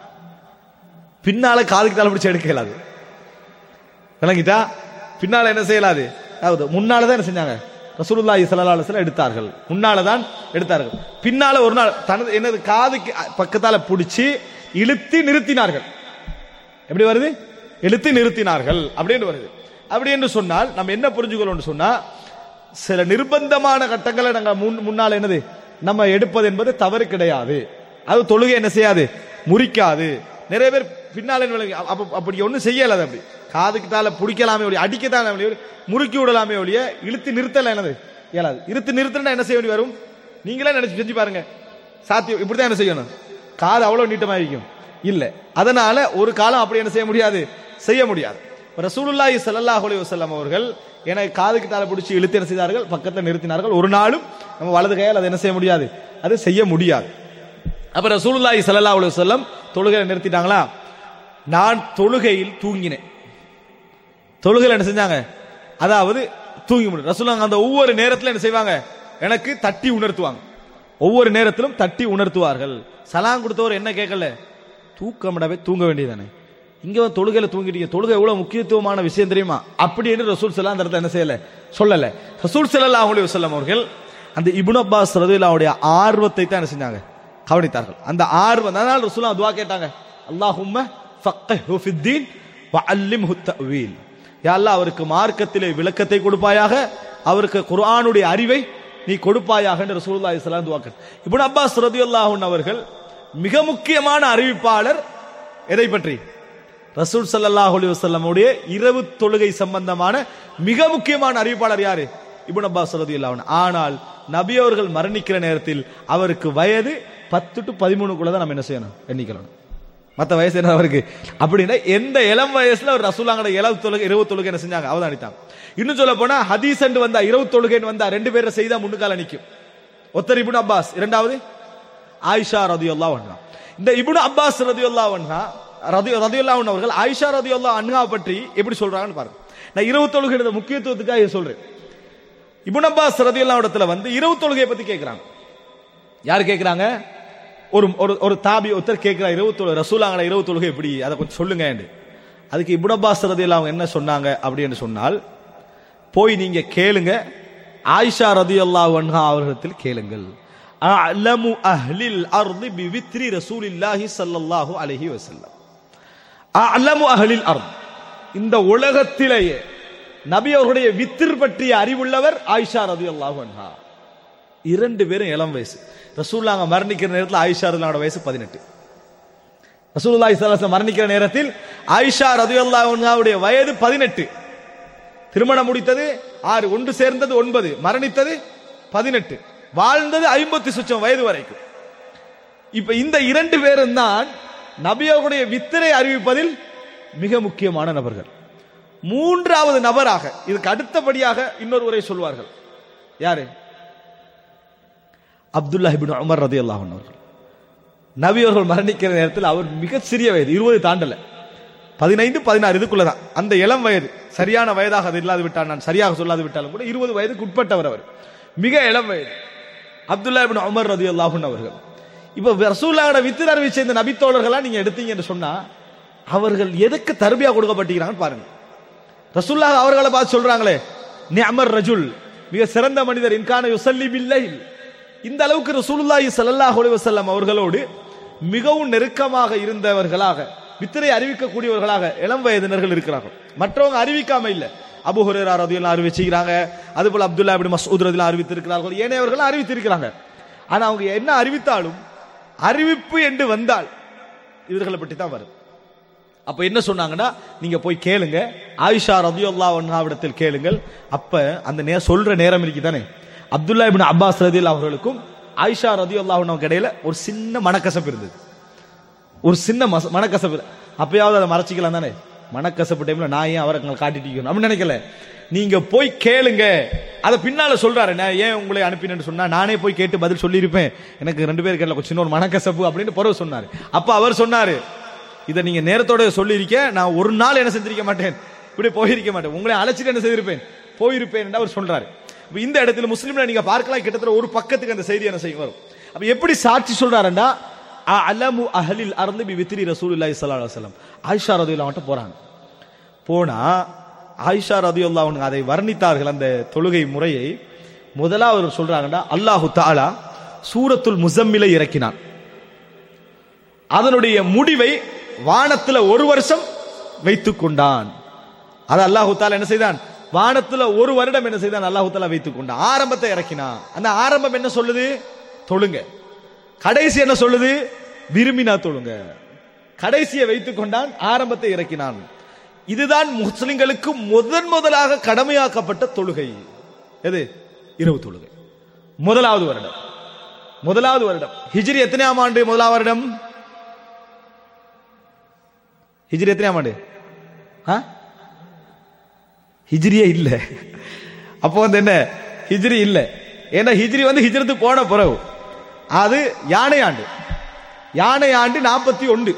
பின்னால காது கிட்டால பிடிச்சு எடுக்க இயலாது விளங்கிட்டா பின்னால என்ன செய்யலாது அதாவது முன்னால தான் என்ன செஞ்சாங்க ரசூலுல்லாஹி ஸல்லல்லாஹு அலைஹி வஸல்லம் எடுத்தார்கள் முன்னால தான் எடுத்தார்கள் பின்னால ஒரு நாள் தனது என்னது காதுக்கு பக்கத்தால பிடிச்சி இழுத்தி நிறுத்தினார்கள் எப்படி வருது இழுத்தி நிறுத்தினார்கள் அப்படின்னு வருது அப்படி என்று சொன்னால் நம்ம என்ன புரிஞ்சுக்கணும்னு சொன்னா சில நிர்பந்தமான கட்டங்களை நாங்க முன் முன்னால் என்னது நம்ம எடுப்பது என்பது தவறு கிடையாது அது தொழுகை என்ன செய்யாது முறிக்காது நிறைய பேர் பின்னால என்ன விளங்கி- அப்ப அப்படி ஒண்ணும் செய்யல அது அப்படி காதுக்கிட்டால பிடிக்கலாமே ஒழிய அடிக்கத்தானே ஒழிய முறுக்கி விடலாமே ஒழிய இழுத்து நிறுத்தல என்னது இயலாது இழுத்து நிறுத்தினா என்ன செய்ய வேண்டி வரும் நீங்களே நினைச்சு செஞ்சு பாருங்க சாத்தியம் இப்படிதான் என்ன செய்யணும் காது அவ்வளவு நீட்டமா இருக்கும் இல்ல அதனால ஒரு காலம் அப்படி என்ன செய்ய முடியாது செய்ய முடியாது ரசூலுல்லாஹி ஸல்லல்லாஹு அலைஹி வஸல்லம் அவர்கள் எனக்கு காதுக்கு தால பிடிச்சி இழுத்து என்ன செய்தார்கள் பக்கத்தில் நிறுத்தினார்கள் ஒரு நாளும் நம்ம வலது கையால் அதை என்ன செய்ய முடியாது அது செய்ய முடியாது அப்ப ரசூலுல்லாஹி ஸல்லல்லாஹு அலைஹி வஸல்லம் தொழுகையை நிறுத்திட்டாங்களா நான் தொழுகையில் தூங்கினேன் தொழுகையில் என்ன செஞ்சாங்க அதாவது தூங்கி முடியும் ரசூலுல்லாஹ் அந்த ஒவ்வொரு நேரத்துல என்ன செய்வாங்க எனக்கு தட்டி உணர்த்துவாங்க ஒவ்வொரு நேரத்திலும் தட்டி உணர்த்துவார்கள் சலாம் கொடுத்தவர் என்ன கேட்கல தூக்கமிடவே தூங்க வேண்டியதானே இங்க வந்து தொழுகையில தூங்கிட்டீங்க தொழுகை எவ்வளவு முக்கியத்துவமான விஷயம் தெரியுமா அப்படி என்று ரசூல் சலாம் அந்த இடத்துல என்ன செய்யல சொல்லல ரசூல் ஸல்லல்லாஹு அலைஹி வஸல்லம் அவர்கள் அந்த இப்னு அப்பாஸ் ரதியல்லாஹுடைய ஆர்வத்தை தான் என்ன செஞ்சாங்க கவனித்தார்கள் அந்த ஆர்வம் அதனால ரசூலா துவா கேட்டாங்க அல்லாஹும்ம ஃபக்கஹு ஃபித்தீன் வஅல்லிம்ஹு தஅவீல் யா அல்லாஹ் அவருக்கு மார்க்கத்திலே விளக்கத்தை கொடுப்பாயாக அவருக்கு குர்ஆனுடைய அறிவை நீ கொடுப்பாயாக என்று ரசூலுல்லாஹி ஸல்லல்லாஹு அலைஹி வஸல்லம் இப்னு அப்பாஸ் ரதியல்லாஹு அன்ஹு அவர்கள் மிக முக்கியமான அறிவிப்பாளர் எதை பற்றி ரசூல் ஸல்லல்லாஹு அலைஹி வஸல்லமுடைய இரவு தொழுகை சம்பந்தமான மிக முக்கியமான அறிவிப்பாளர் யாரு இப்னு அப்பாஸ் ரலியல்லாஹு அன்ஹு ஆனால் நபி அவர்கள் மரணிக்கிற நேரத்தில் அவருக்கு வயது பத்து டு பதிமூணுக்குள்ள தான் நம்ம என்ன செய்யணும் எண்ணிக்கலாம் மத்த வயசு என்ன அவருக்கு அப்படின்னா எந்த இளம் வயசுல ஒரு ரசூலாங்கட இளவு தொழுகை இரவு தொழுகை என்ன செஞ்சாங்க அவதானித்தாங்க இன்னும் சொல்ல போனா ஹதீஸ் என்று வந்தா இரவு தொழுகைன்னு வந்தா ரெண்டு பேரை செய்தா முன்னுக்கால நிக்கும் ஒத்தர் இப்னு அப்பாஸ் இரண்டாவது ஆயிஷா ரதியுல்லா அன்ஹா இந்த இப்னு அப்பாஸ் ரதியுல்லா அன்ஹா ரதி ரதியுல்லா அவர்கள் ஆயிஷா ரதியுல்லா அன்ஹா பற்றி எப்படி சொல்றாங்கன்னு பாருங்க நான் இரவு தொழுகை முக்கியத்துவத்துக்காக இதை சொல்றேன் இப்னு அப்பாஸ் ரதியுல்லா இடத்துல வந்து இரவு தொழுகையை பத்தி கேட்கிறாங்க யார் கேட்கிறாங்க ஒரு ஒரு ஒரு தாபி ஒருத்தர் கேட்கிறார் இரவு தொழு ரசூலாங்கட இரவு தொழுகை எப்படி அதை கொஞ்சம் சொல்லுங்க அதுக்கு இப்னு அப்பாஸ் ரதியுல்லா அவங்க என்ன சொன்னாங்க அப்படின்னு சொன்னால் போய் நீங்க கேளுங்க ஆயிஷா ரதியுல்லாஹு அன்ஹா அவர்களிடத்தில் கேளுங்கள் அலமு அஹ்லில் அர்தி பி வித்ரி ரசூலில்லாஹி ஸல்லல்லாஹு அலைஹி வஸல்லம் அலமு அஹ்லில் அர்த் இந்த உலகத்திலேயே நபி அவர்களுடைய வித்திர் பற்றிய அறிவுள்ளவர் ஆயிஷா ரதியுல்லாஹு அன்ஹா இரண்டு பேரும் இளம் வயசு ரசூல்லாங்க மரணிக்கிற நேரத்தில் ஆயிஷா ரதியோட வயசு பதினெட்டு ரசூலுல்லாஹி ஸல்லல்லாஹு அலைஹி வஸல்லம் மரணிக்கிற நேரத்தில் ஆயிஷா ரதியுல்லாஹு அன்ஹாவுடைய வயது பதினெட்டு திருமணம் முடித்தது ஆறு ஒன்று சேர்ந்தது ஒன்பது மரணித்தது பதினெட்டு வாழ்ந்தது ஐம்பத்தி சுச்சம் வயது வரைக்கும் இப்ப இந்த இரண்டு பேரும் தான் நபியோடைய வித்திரை அறிவிப்பதில் மிக முக்கியமான நபர்கள் மூன்றாவது நபராக இதுக்கு அடுத்தபடியாக இன்னொருவரை சொல்வார்கள் யாரு அப்துல்லா இபின் உமர் ரதி அவர்கள் நபி அவர்கள் மரணிக்கிற நேரத்தில் அவர் மிக சிறிய வயது இருபது தாண்டல பதினைந்து பதினாறு இதுக்குள்ளதான் அந்த இளம் வயது சரியான வயதாக அது இல்லாது விட்டால் நான் சரியாக சொல்லாது விட்டாலும் கூட இருபது வயதுக்கு உட்பட்டவர் அவர் மிக இளம் வயது அப்துல்லா இபின் உமர் ரதி அல்லாஹன் அவர்கள் இப்ப ரசூல்லாவோட வித்து அறிவிச்ச இந்த நபித்தோழர்களா நீங்க எடுத்தீங்கன்னு சொன்னா அவர்கள் எதுக்கு தர்பியா கொடுக்கப்பட்டிருக்கிறாங்கன்னு பாருங்க ரசூல்லா அவர்களை பார்த்து சொல்றாங்களே நிஅமர் ரஜுல் மிக சிறந்த மனிதர் இன்கான யுசல்லி பில்லைல் இந்த அளவுக்கு ரசூலுல்லாஹி ஸல்லல்லாஹு அலைஹி வஸல்லம் அவர்களோடு மிகவும் நெருக்கமாக இருந்தவர்களாக வித்திரை அறிவிக்கக்கூடியவர்களாக இளம் வயதினர்கள் இருக்கிறார்கள் மற்றவங்க அறிவிக்காம இல்ல அபு ஹுரேரா ரதியெல்லாம் அறிவிச்சுக்கிறாங்க அதுபோல அப்துல்லா இப்னு மஸ்ஊத் ரதியெல்லாம் அறிவித்திருக்கிறார்கள் ஏனையவர்களும் அறிவித்திருக்கிறாங்க ஆனா அவங்க என்ன அறிவித்தாலும் அறிவிப்பு என்று வந்தால் இவர்களை பற்றி தான் வரும் அப்ப என்ன சொன்னாங்கன்னா நீங்க போய் கேளுங்க ஆயிஷா ரதியுல்லா ஒன்னாவிடத்தில் கேளுங்கள் அப்ப அந்த நே சொல்ற நேரம் இருக்கு தானே அப்துல்லா இபின் அப்பாஸ் ரதியுல்லா அவர்களுக்கும் ஆயிஷா ரதியுல்லா இடையில ஒரு சின்ன மனக்கசப்பு இருந்தது ஒரு சின்ன மச- மனக்கசப்பு அப்பயாவது அதை மறைச்சிக்கலாம் தானே மனக்கசப்பு டைம்ல நான் ஏன் அவரை காட்டிட்டு அப்படின்னு நினைக்கல நீங்க போய் கேளுங்க அதை பின்னால சொல்றாரு நான் ஏன் உங்களை அனுப்பினேன்னு சொன்னா நானே போய் கேட்டு பதில் சொல்லியிருப்பேன் எனக்கு ரெண்டு பேருக்கு கேட்கல சின்ன ஒரு மனக்கசப்பு அப்படின்னு பிறகு சொன்னாரு அப்ப அவர் சொன்னாரு இதை நீங்க நேரத்தோட சொல்லியிருக்க நான் ஒரு நாள் என்ன செஞ்சிருக்க மாட்டேன் இப்படி போயிருக்க மாட்டேன் உங்களை அழைச்சிட்டு என்ன செய்திருப்பேன் போயிருப்பேன் என்று அவர் சொல்றாரு அப்ப இந்த இடத்துல முஸ்லீம்ல நீங்க பார்க்கலாம் கிட்டத்தட்ட ஒரு பக்கத்துக்கு அந்த செய்தி என்ன செய்ய வரும் அப்ப எப்படி சாட்சி சொல்றாருன்னா அலமு அஹலில் அருந்து பி வித்ரி ரசூலுல்லாஹி ஸல்லல்லாஹு அலைஹி வஸல்லம் ஆயிஷா ரதியல்லாஹு அன்ஹா போறாங்க போனா ஆயிஷா ரதியல்லாஹு அன்ஹா அதை வர்ணித்தார்கள் அந்த தொழுகை முறையை முதலாவது சொல்றாங்கடா அல்லாஹு தஆலா சூரத்துல் முஸம்மிலை இறக்கினான் அதனுடைய முடிவை வானத்துல ஒரு வருஷம் வைத்துக் கொண்டான் அது அல்லாஹு தாலா என்ன செய்தான் வானத்துல ஒரு வருடம் என்ன செய்தான் அல்லாஹு தாலா வைத்துக் கொண்டான் ஆரம்பத்தை இறக்கினான் அந்த ஆரம்பம் என்ன சொல்லுது தொழுங்க கடைசி என்ன சொல்லுது விரும்பினா தொழுங்க கடைசியை வைத்துக் கொண்டான் ஆரம்பத்தை இறக்கினான் இதுதான் முஸ்லிம்களுக்கு முதன் முதலாக கடமையாக்கப்பட்ட தொழுகை எது இரவு தொழுகை முதலாவது வருடம் முதலாவது வருடம் ஹிஜ்ரி எத்தனையாம் ஆண்டு முதலாவது வருடம் ஹிஜ்ரி எத்தனையாம் ஆண்டு ஆ? ஹிஜ்ரியே இல்ல அப்போ வந்து என்ன ஹிஜ்ரி இல்ல ஏன்னா ஹிஜ்ரி வந்து ஹிஜ்ரத்து போன பிறகு அது யானை ஆண்டு யானை ஆண்டு நாற்பத்தி ஒன்று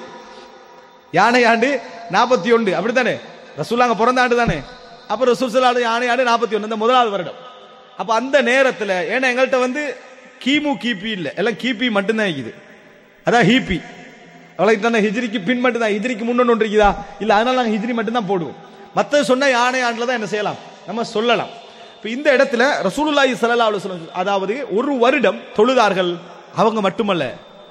யானை ஆண்டு நாற்பத்தி ஒன்று அப்படித்தானே ரசூலாங்க பிறந்த ஆண்டு தானே அப்ப ரசூல் சலாடு யானை ஆண்டு நாற்பத்தி ஒன்று இந்த முதலாவது வருடம் அப்ப அந்த நேரத்துல ஏன்னா எங்கள்கிட்ட வந்து கிமு கிபி இல்ல எல்லாம் கிபி மட்டும்தான் இருக்குது அதான் ஹிபி அவளுக்கு தானே ஹிஜ்ரிக்கு பின் மட்டும் தான் ஹிஜ்ரிக்கு முன்னொன்று ஒன்று இருக்குதா இல்ல அதனால நாங்க ஹிஜ்ரி மட்டும் தான் போடுவோம் மத்த சொன்ன யானை ஆண்டுல தான் என்ன செய்யலாம் நம்ம சொல்லலாம் இப்ப இந்த இடத்துல ரசூலுல்லாஹி ஸல்லல்லாஹு அலைஹி வஸல்லம் அதாவது ஒரு வருடம் தொழுதார்கள் அவங்க மட்டுமல்ல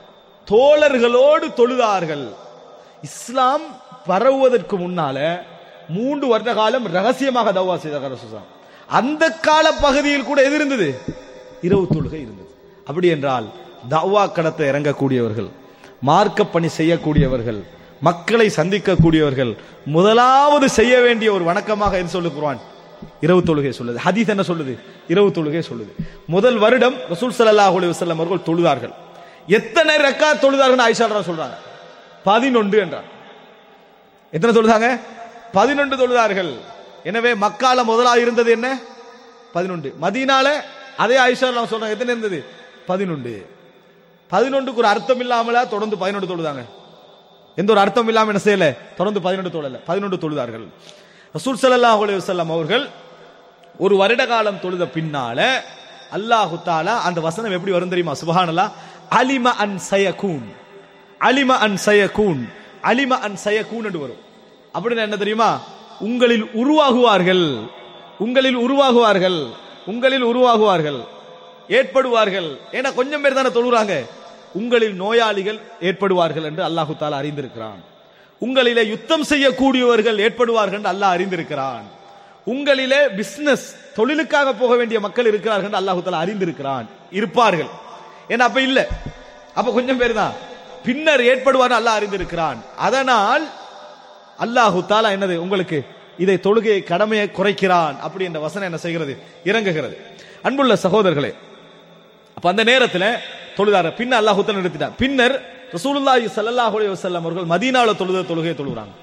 தோழர்களோடு தொழுதார்கள் இஸ்லாம் பரவுவதற்கு முன்னால மூன்று வருட காலம் ரகசியமாக தவா செய்தார்கள் ரசூலுல்லாஹ். அந்த கால பகுதியில் கூட எது இருந்தது இரவு தொழுகை இருந்தது அப்படி என்றால் தவா கடத்த இறங்கக்கூடியவர்கள் மார்க்க பணி செய்யக்கூடியவர்கள் மக்களை சந்திக்கக்கூடியவர்கள் முதலாவது செய்ய வேண்டிய ஒரு வணக்கமாக எது சொல்லு குர்ஆன் இரவு தொழுகை சொல்லுது ஹதீஸ் என்ன சொல்லுது இரவு தொழுகை சொல்லுது முதல் வருடம் ரசூல் ஸல்லல்லாஹு அலைஹி வஸல்லம் அவர்கள் தொழுதார்கள் எத்தனை ரக்கா தொழுதார்கள் ஆயிஷா ரலியல்லாஹு சொல்றாங்க பதினொன்று என்றார் எத்தனை தொழுதாங்க பதினொன்று தொழுதார்கள் எனவே மக்கால முதலாக இருந்தது என்ன பதினொன்று மதீனால அதே ஆயிஷா ரலியல்லாஹு சொல்றாங்க எத்தனை இருந்தது பதினொன்று பதினொன்றுக்கு ஒரு அர்த்தம் இல்லாமல தொடர்ந்து பதினொன்று தொழுதாங்க எந்த ஒரு அர்த்தம் இல்லாம என்ன செய்யல தொடர்ந்து பதினொன்று தொழல பதினொன்று தொழுதார்கள் ரசூல் ஸல்லல்லாஹு அலைஹி வஸல்லம் அவர்கள் ஒரு வருட காலம் தொழுத பின்னால அல்லாஹு தாலா அந்த வசனம் எப்படி வரும் தெரியுமா சுபஹானல்லாஹ் அலிம அன் சயகூன் அலிம அன் சயகூன் அலிம அன் சயகூன் என்று வரும் அப்படின்னு என்ன தெரியுமா உங்களில் உருவாகுவார்கள் உங்களில் உருவாகுவார்கள் உங்களில் உருவாகுவார்கள் ஏற்படுவார்கள் ஏன்னா கொஞ்சம் பேர் தானே தொழுறாங்க உங்களில் நோயாளிகள் ஏற்படுவார்கள் என்று அல்லாஹு தாலா அறிந்திருக்கிறான் உங்களிலே யுத்தம் செய்யக்கூடியவர்கள் ஏற்படுவார்கள் என்று அல்லாஹ் அறிந்திருக்கிறான் உங்களிலே பிசினஸ் தொழிலுக்காக போக வேண்டிய மக்கள் இருக்கிறார்கள் என்று அல்லாஹு தாலா அறிந்திருக்கிறான் இருப்பார்கள் ஏன்னா அப்ப இல்ல அப்ப கொஞ்சம் பேர் தான் பின்னர் ஏற்படுவார் அல்லாஹ் அறிந்திருக்கிறான் அதனால் அல்லாஹு தாலா என்னது உங்களுக்கு இதை தொழுகையை கடமையை குறைக்கிறான் அப்படி என்ற வசனம் என்ன செய்கிறது இறங்குகிறது அன்புள்ள சகோதரர்களே அப்ப அந்த நேரத்துல தொழுதார பின்ன அல்லாஹ் உத்தரவு நிறுத்திட்டார் பின்னர் ரசூலுல்லாஹி ஸல்லல்லாஹு அலைஹி வஸல்லம் அவர்கள் மதீனால தொழுத தொழுகையை தொழுகிறாங்க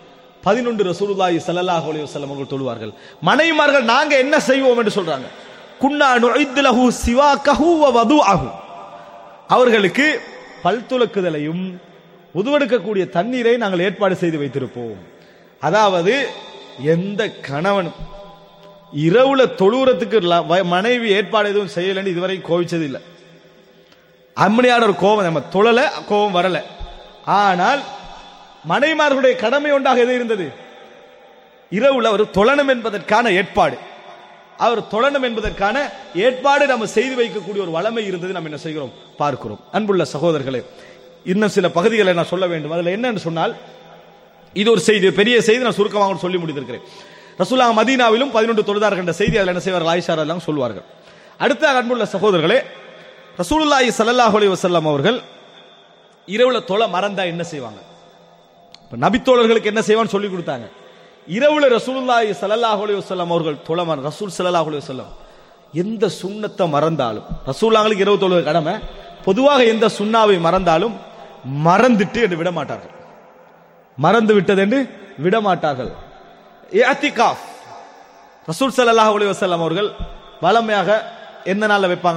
பதினொன்று ரசூலுல்லாஹி ஸல்லல்லாஹு அலைஹி வஸல்லம் அவர்கள் தொழுவார்கள் மனைவிமார்கள் நாங்க என்ன செய்வோம் என்று சொல்றாங்க குன்னா நுஇத் லஹு சிவாகஹு வ வதுஅஹு அவர்களுக்கு பல் துலக்குதலையும் உதுவெடுக்கக்கூடிய தண்ணீரை நாங்கள் ஏற்பாடு செய்து வைத்திருப்போம் அதாவது எந்த கணவன் இரவுல தொழுவுறதுக்கு ல- வ- மனைவி ஏற்பாடு எதுவும் செய்யலன்னு இதுவரை கோவிச்சது இல்லை அம்மனியான ஒரு கோபம் நம்ம தொழல கோபம் வரல ஆனால் மனைமார்களுடைய கடமை ஒன்றாக எது இருந்தது இரவுல ஒரு தொழணும் என்பதற்கான ஏற்பாடு அவர் தொழணும் என்பதற்கான ஏற்பாடு நம்ம செய்து வைக்கக்கூடிய ஒரு வளமை இருந்தது நம்ம என்ன செய்கிறோம் பார்க்கிறோம் அன்புள்ள சகோதரர்களே இன்னும் சில பகுதிகளை நான் சொல்ல வேண்டும் அதுல என்னன்னு சொன்னால் இது ஒரு செய்தி பெரிய செய்தி நான் சுருக்கமாக சொல்லி முடித்திருக்கிறேன் ரசூலா மதீனாவிலும் பதினொன்று தொழுதார்கள் என்ற செய்தி அதில் என்ன செய்வார்கள் ஆயிஷா எல்லாம் சொல்வார்கள் அடுத்த அன்புள்ள சகோதரர்களே ரசூலுல்லாஹி ஸல்லல்லாஹு அலைஹி வஸல்லம் அவர்கள் இரவுல தொலை மறந்தா என்ன செய்வாங்க இப்ப நபித்தோழர்களுக்கு என்ன செய்வான்னு சொல்லி கொடுத்தாங்க இரவுல ரசூலுல்லாஹி ஸல்லல்லாஹு அலைஹி வஸல்லம் அவர்கள் தொலை மற- ரசூல் ஸல்லல்லாஹு அலைஹி வஸல்லம் எந்த சுண்ணத்தை மறந்தாலும் ரசூலுல்லாஹ்களுக்கு இரவு தொழுவது கடமை பொதுவாக எந்த சுண்ணாவை மறந்தாலும் மறந்துட்டு என்று விட மாட்டார்கள் மறந்து விட்டது என்று விட மாட்டார்கள் இஅ்திகாஃப் ரசூல் ஸல்லல்லாஹு அலைஹி வஸல்லம் அவர்கள் வளமையாக எந்த நாள்ல வைப்பாங்க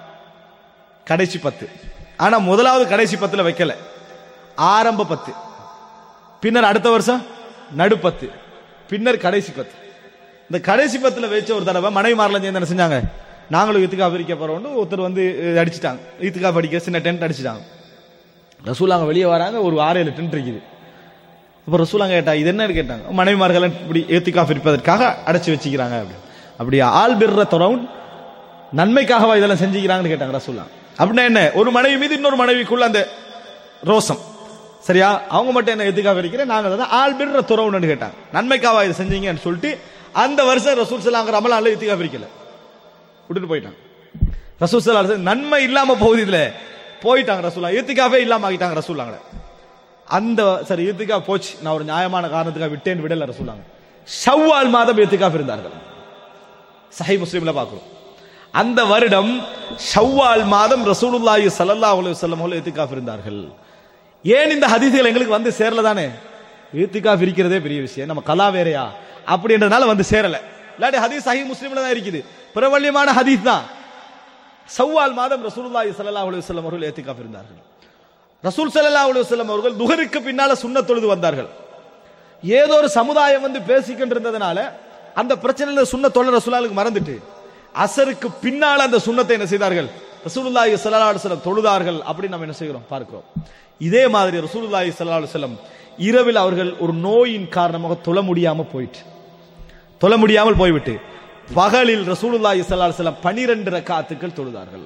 கடைசி பத்து ஆனா முதலாவது கடைசி பத்துல வைக்கல ஆரம்ப பத்து பின்னர் அடுத்த வருஷம் நடுப்பத்து பின்னர் கடைசி பத்து இந்த கடைசி பத்துல வச்ச ஒரு தடவை மனைவிமாரெல்லாம் சேர்ந்து என்ன செஞ்சாங்க நாங்களும் இத்துக்கா பிரிக்க போறோம்னு ஒருத்தர் வந்து அஹ், அடிச்சிட்டாங்க இத்துக்கா படிக்க சின்ன டென்ட் அடிச்சிட்டாங்க ரசூலாங்க வெளியே வராங்க ஒரு ஆறு ஏழு டென்ட் இருக்குது அப்ப ரசூலாங்க கேட்டா இது என்னன்னு கேட்டாங்க மனைவிமார்கள் இப்படி ஏத்திக்கா பிரிப்பதற்காக அடைச்சு வச்சுக்கிறாங்க அப்படி அப்படி ஆள் பிற தொரவுன் நன்மைக்காகவா இதெல்லாம் செஞ்சுக்கிறாங்கன்னு கேட்டாங்க ரசூலா அப்படின்னா என்ன ஒரு மனைவி மீது இன்னொரு மனைவிக்குள்ள அந்த ரோசம் சரியா அவங்க மட்டும் என்ன எதுக்காக இருக்கிறேன் நாங்க தான் ஆள் பிற துறவுன்னு கேட்டாங்க நன்மைக்காவா இதை செஞ்சீங்கன்னு சொல்லிட்டு அந்த வருஷம் ரசூல் சலாங்க ரமலான்ல எத்திக்கா பிரிக்கல விட்டுட்டு போயிட்டாங்க ரசூல் சல்லா அலைஹி வஸல்லம் நன்மை இல்லாம போகுது இதுல போயிட்டாங்க ரசூலா ஏத்திக்காவே இல்லாம ஆகிட்டாங்க ரசூலாங்களே அந்த சரி ஈத்துக்கா போச்சு நான் ஒரு நியாயமான காரணத்துக்காக விட்டேன் விடல ரசூலாங்க ஷவ்வால் மாதம் ஈத்துக்காஃப் இருந்தார்கள் சஹி முஸ்லிம்ல பார்க்கிறோம் அந்த வருடம் ஷவ்வால் மாதம் ரசூலுல்லாஹி ஸல்லல்லாஹு அலைஹி வஸல்லம் அவர்கள் ஈத்துக்காஃப் இருந்தார்கள் ஏன் இந்த ஹதீஸ்கள் எங்களுக்கு வந்து சேரல தானே ஈத்துக்காஃப் இருக்கிறதே பெரிய விஷயம் நம்ம கலா வேறையா அப்படின்றதுனால வந்து சேரல இல்லாட்டி ஹதீஸ் சஹி முஸ்லிம்ல தான் இருக்குது பிரபல்யமான ஹதீஸ் தான் ஷவ்வால் மாதம் ரசூலுல்லாஹி ஸல்லல்லாஹு அலைஹி வஸல்லம் அவர்கள் ஈத்துக்காஃப் இருந்தார்கள் ரசூல் ஸல்லல்லாஹு அலைஹி வஸல்லம் அவர்கள் துஹருக்கு பின்னால சுன்னத் தொழுது வந்தார்கள் ஏதோ ஒரு சமுதாயம் வந்து பேசிக்கிட்டு இருந்ததுனால அந்த பிரச்சனையில சுன்ன தொழில் ரசூலாளுக்கு மறந்துட்டு அசருக்கு பின்னால அந்த சுண்ணத்தை என்ன செய்தார்கள் ரசூலுல்லாஹி ஸல்லல்லாஹு அலைஹி வஸல்லம் தொழுதார்கள் அப்படி நம்ம என்ன செய்கிறோம் பார்க்கிறோம் இதே மாதிரி ரசூலுல்லாஹி ஸல்லல்லாஹு அலைஹி வஸல்லம் இரவில் அவர்கள் ஒரு நோயின் காரணமாக தொழ முடியாம போயிட்டு தொழ முடியாமல் போய்விட்டு பகலில் ரசூலுல்லாஹி ஸல்லல்லாஹு அலைஹி வஸல்லம் 12 ரக்காத்துக்கள் தொழுதார்கள்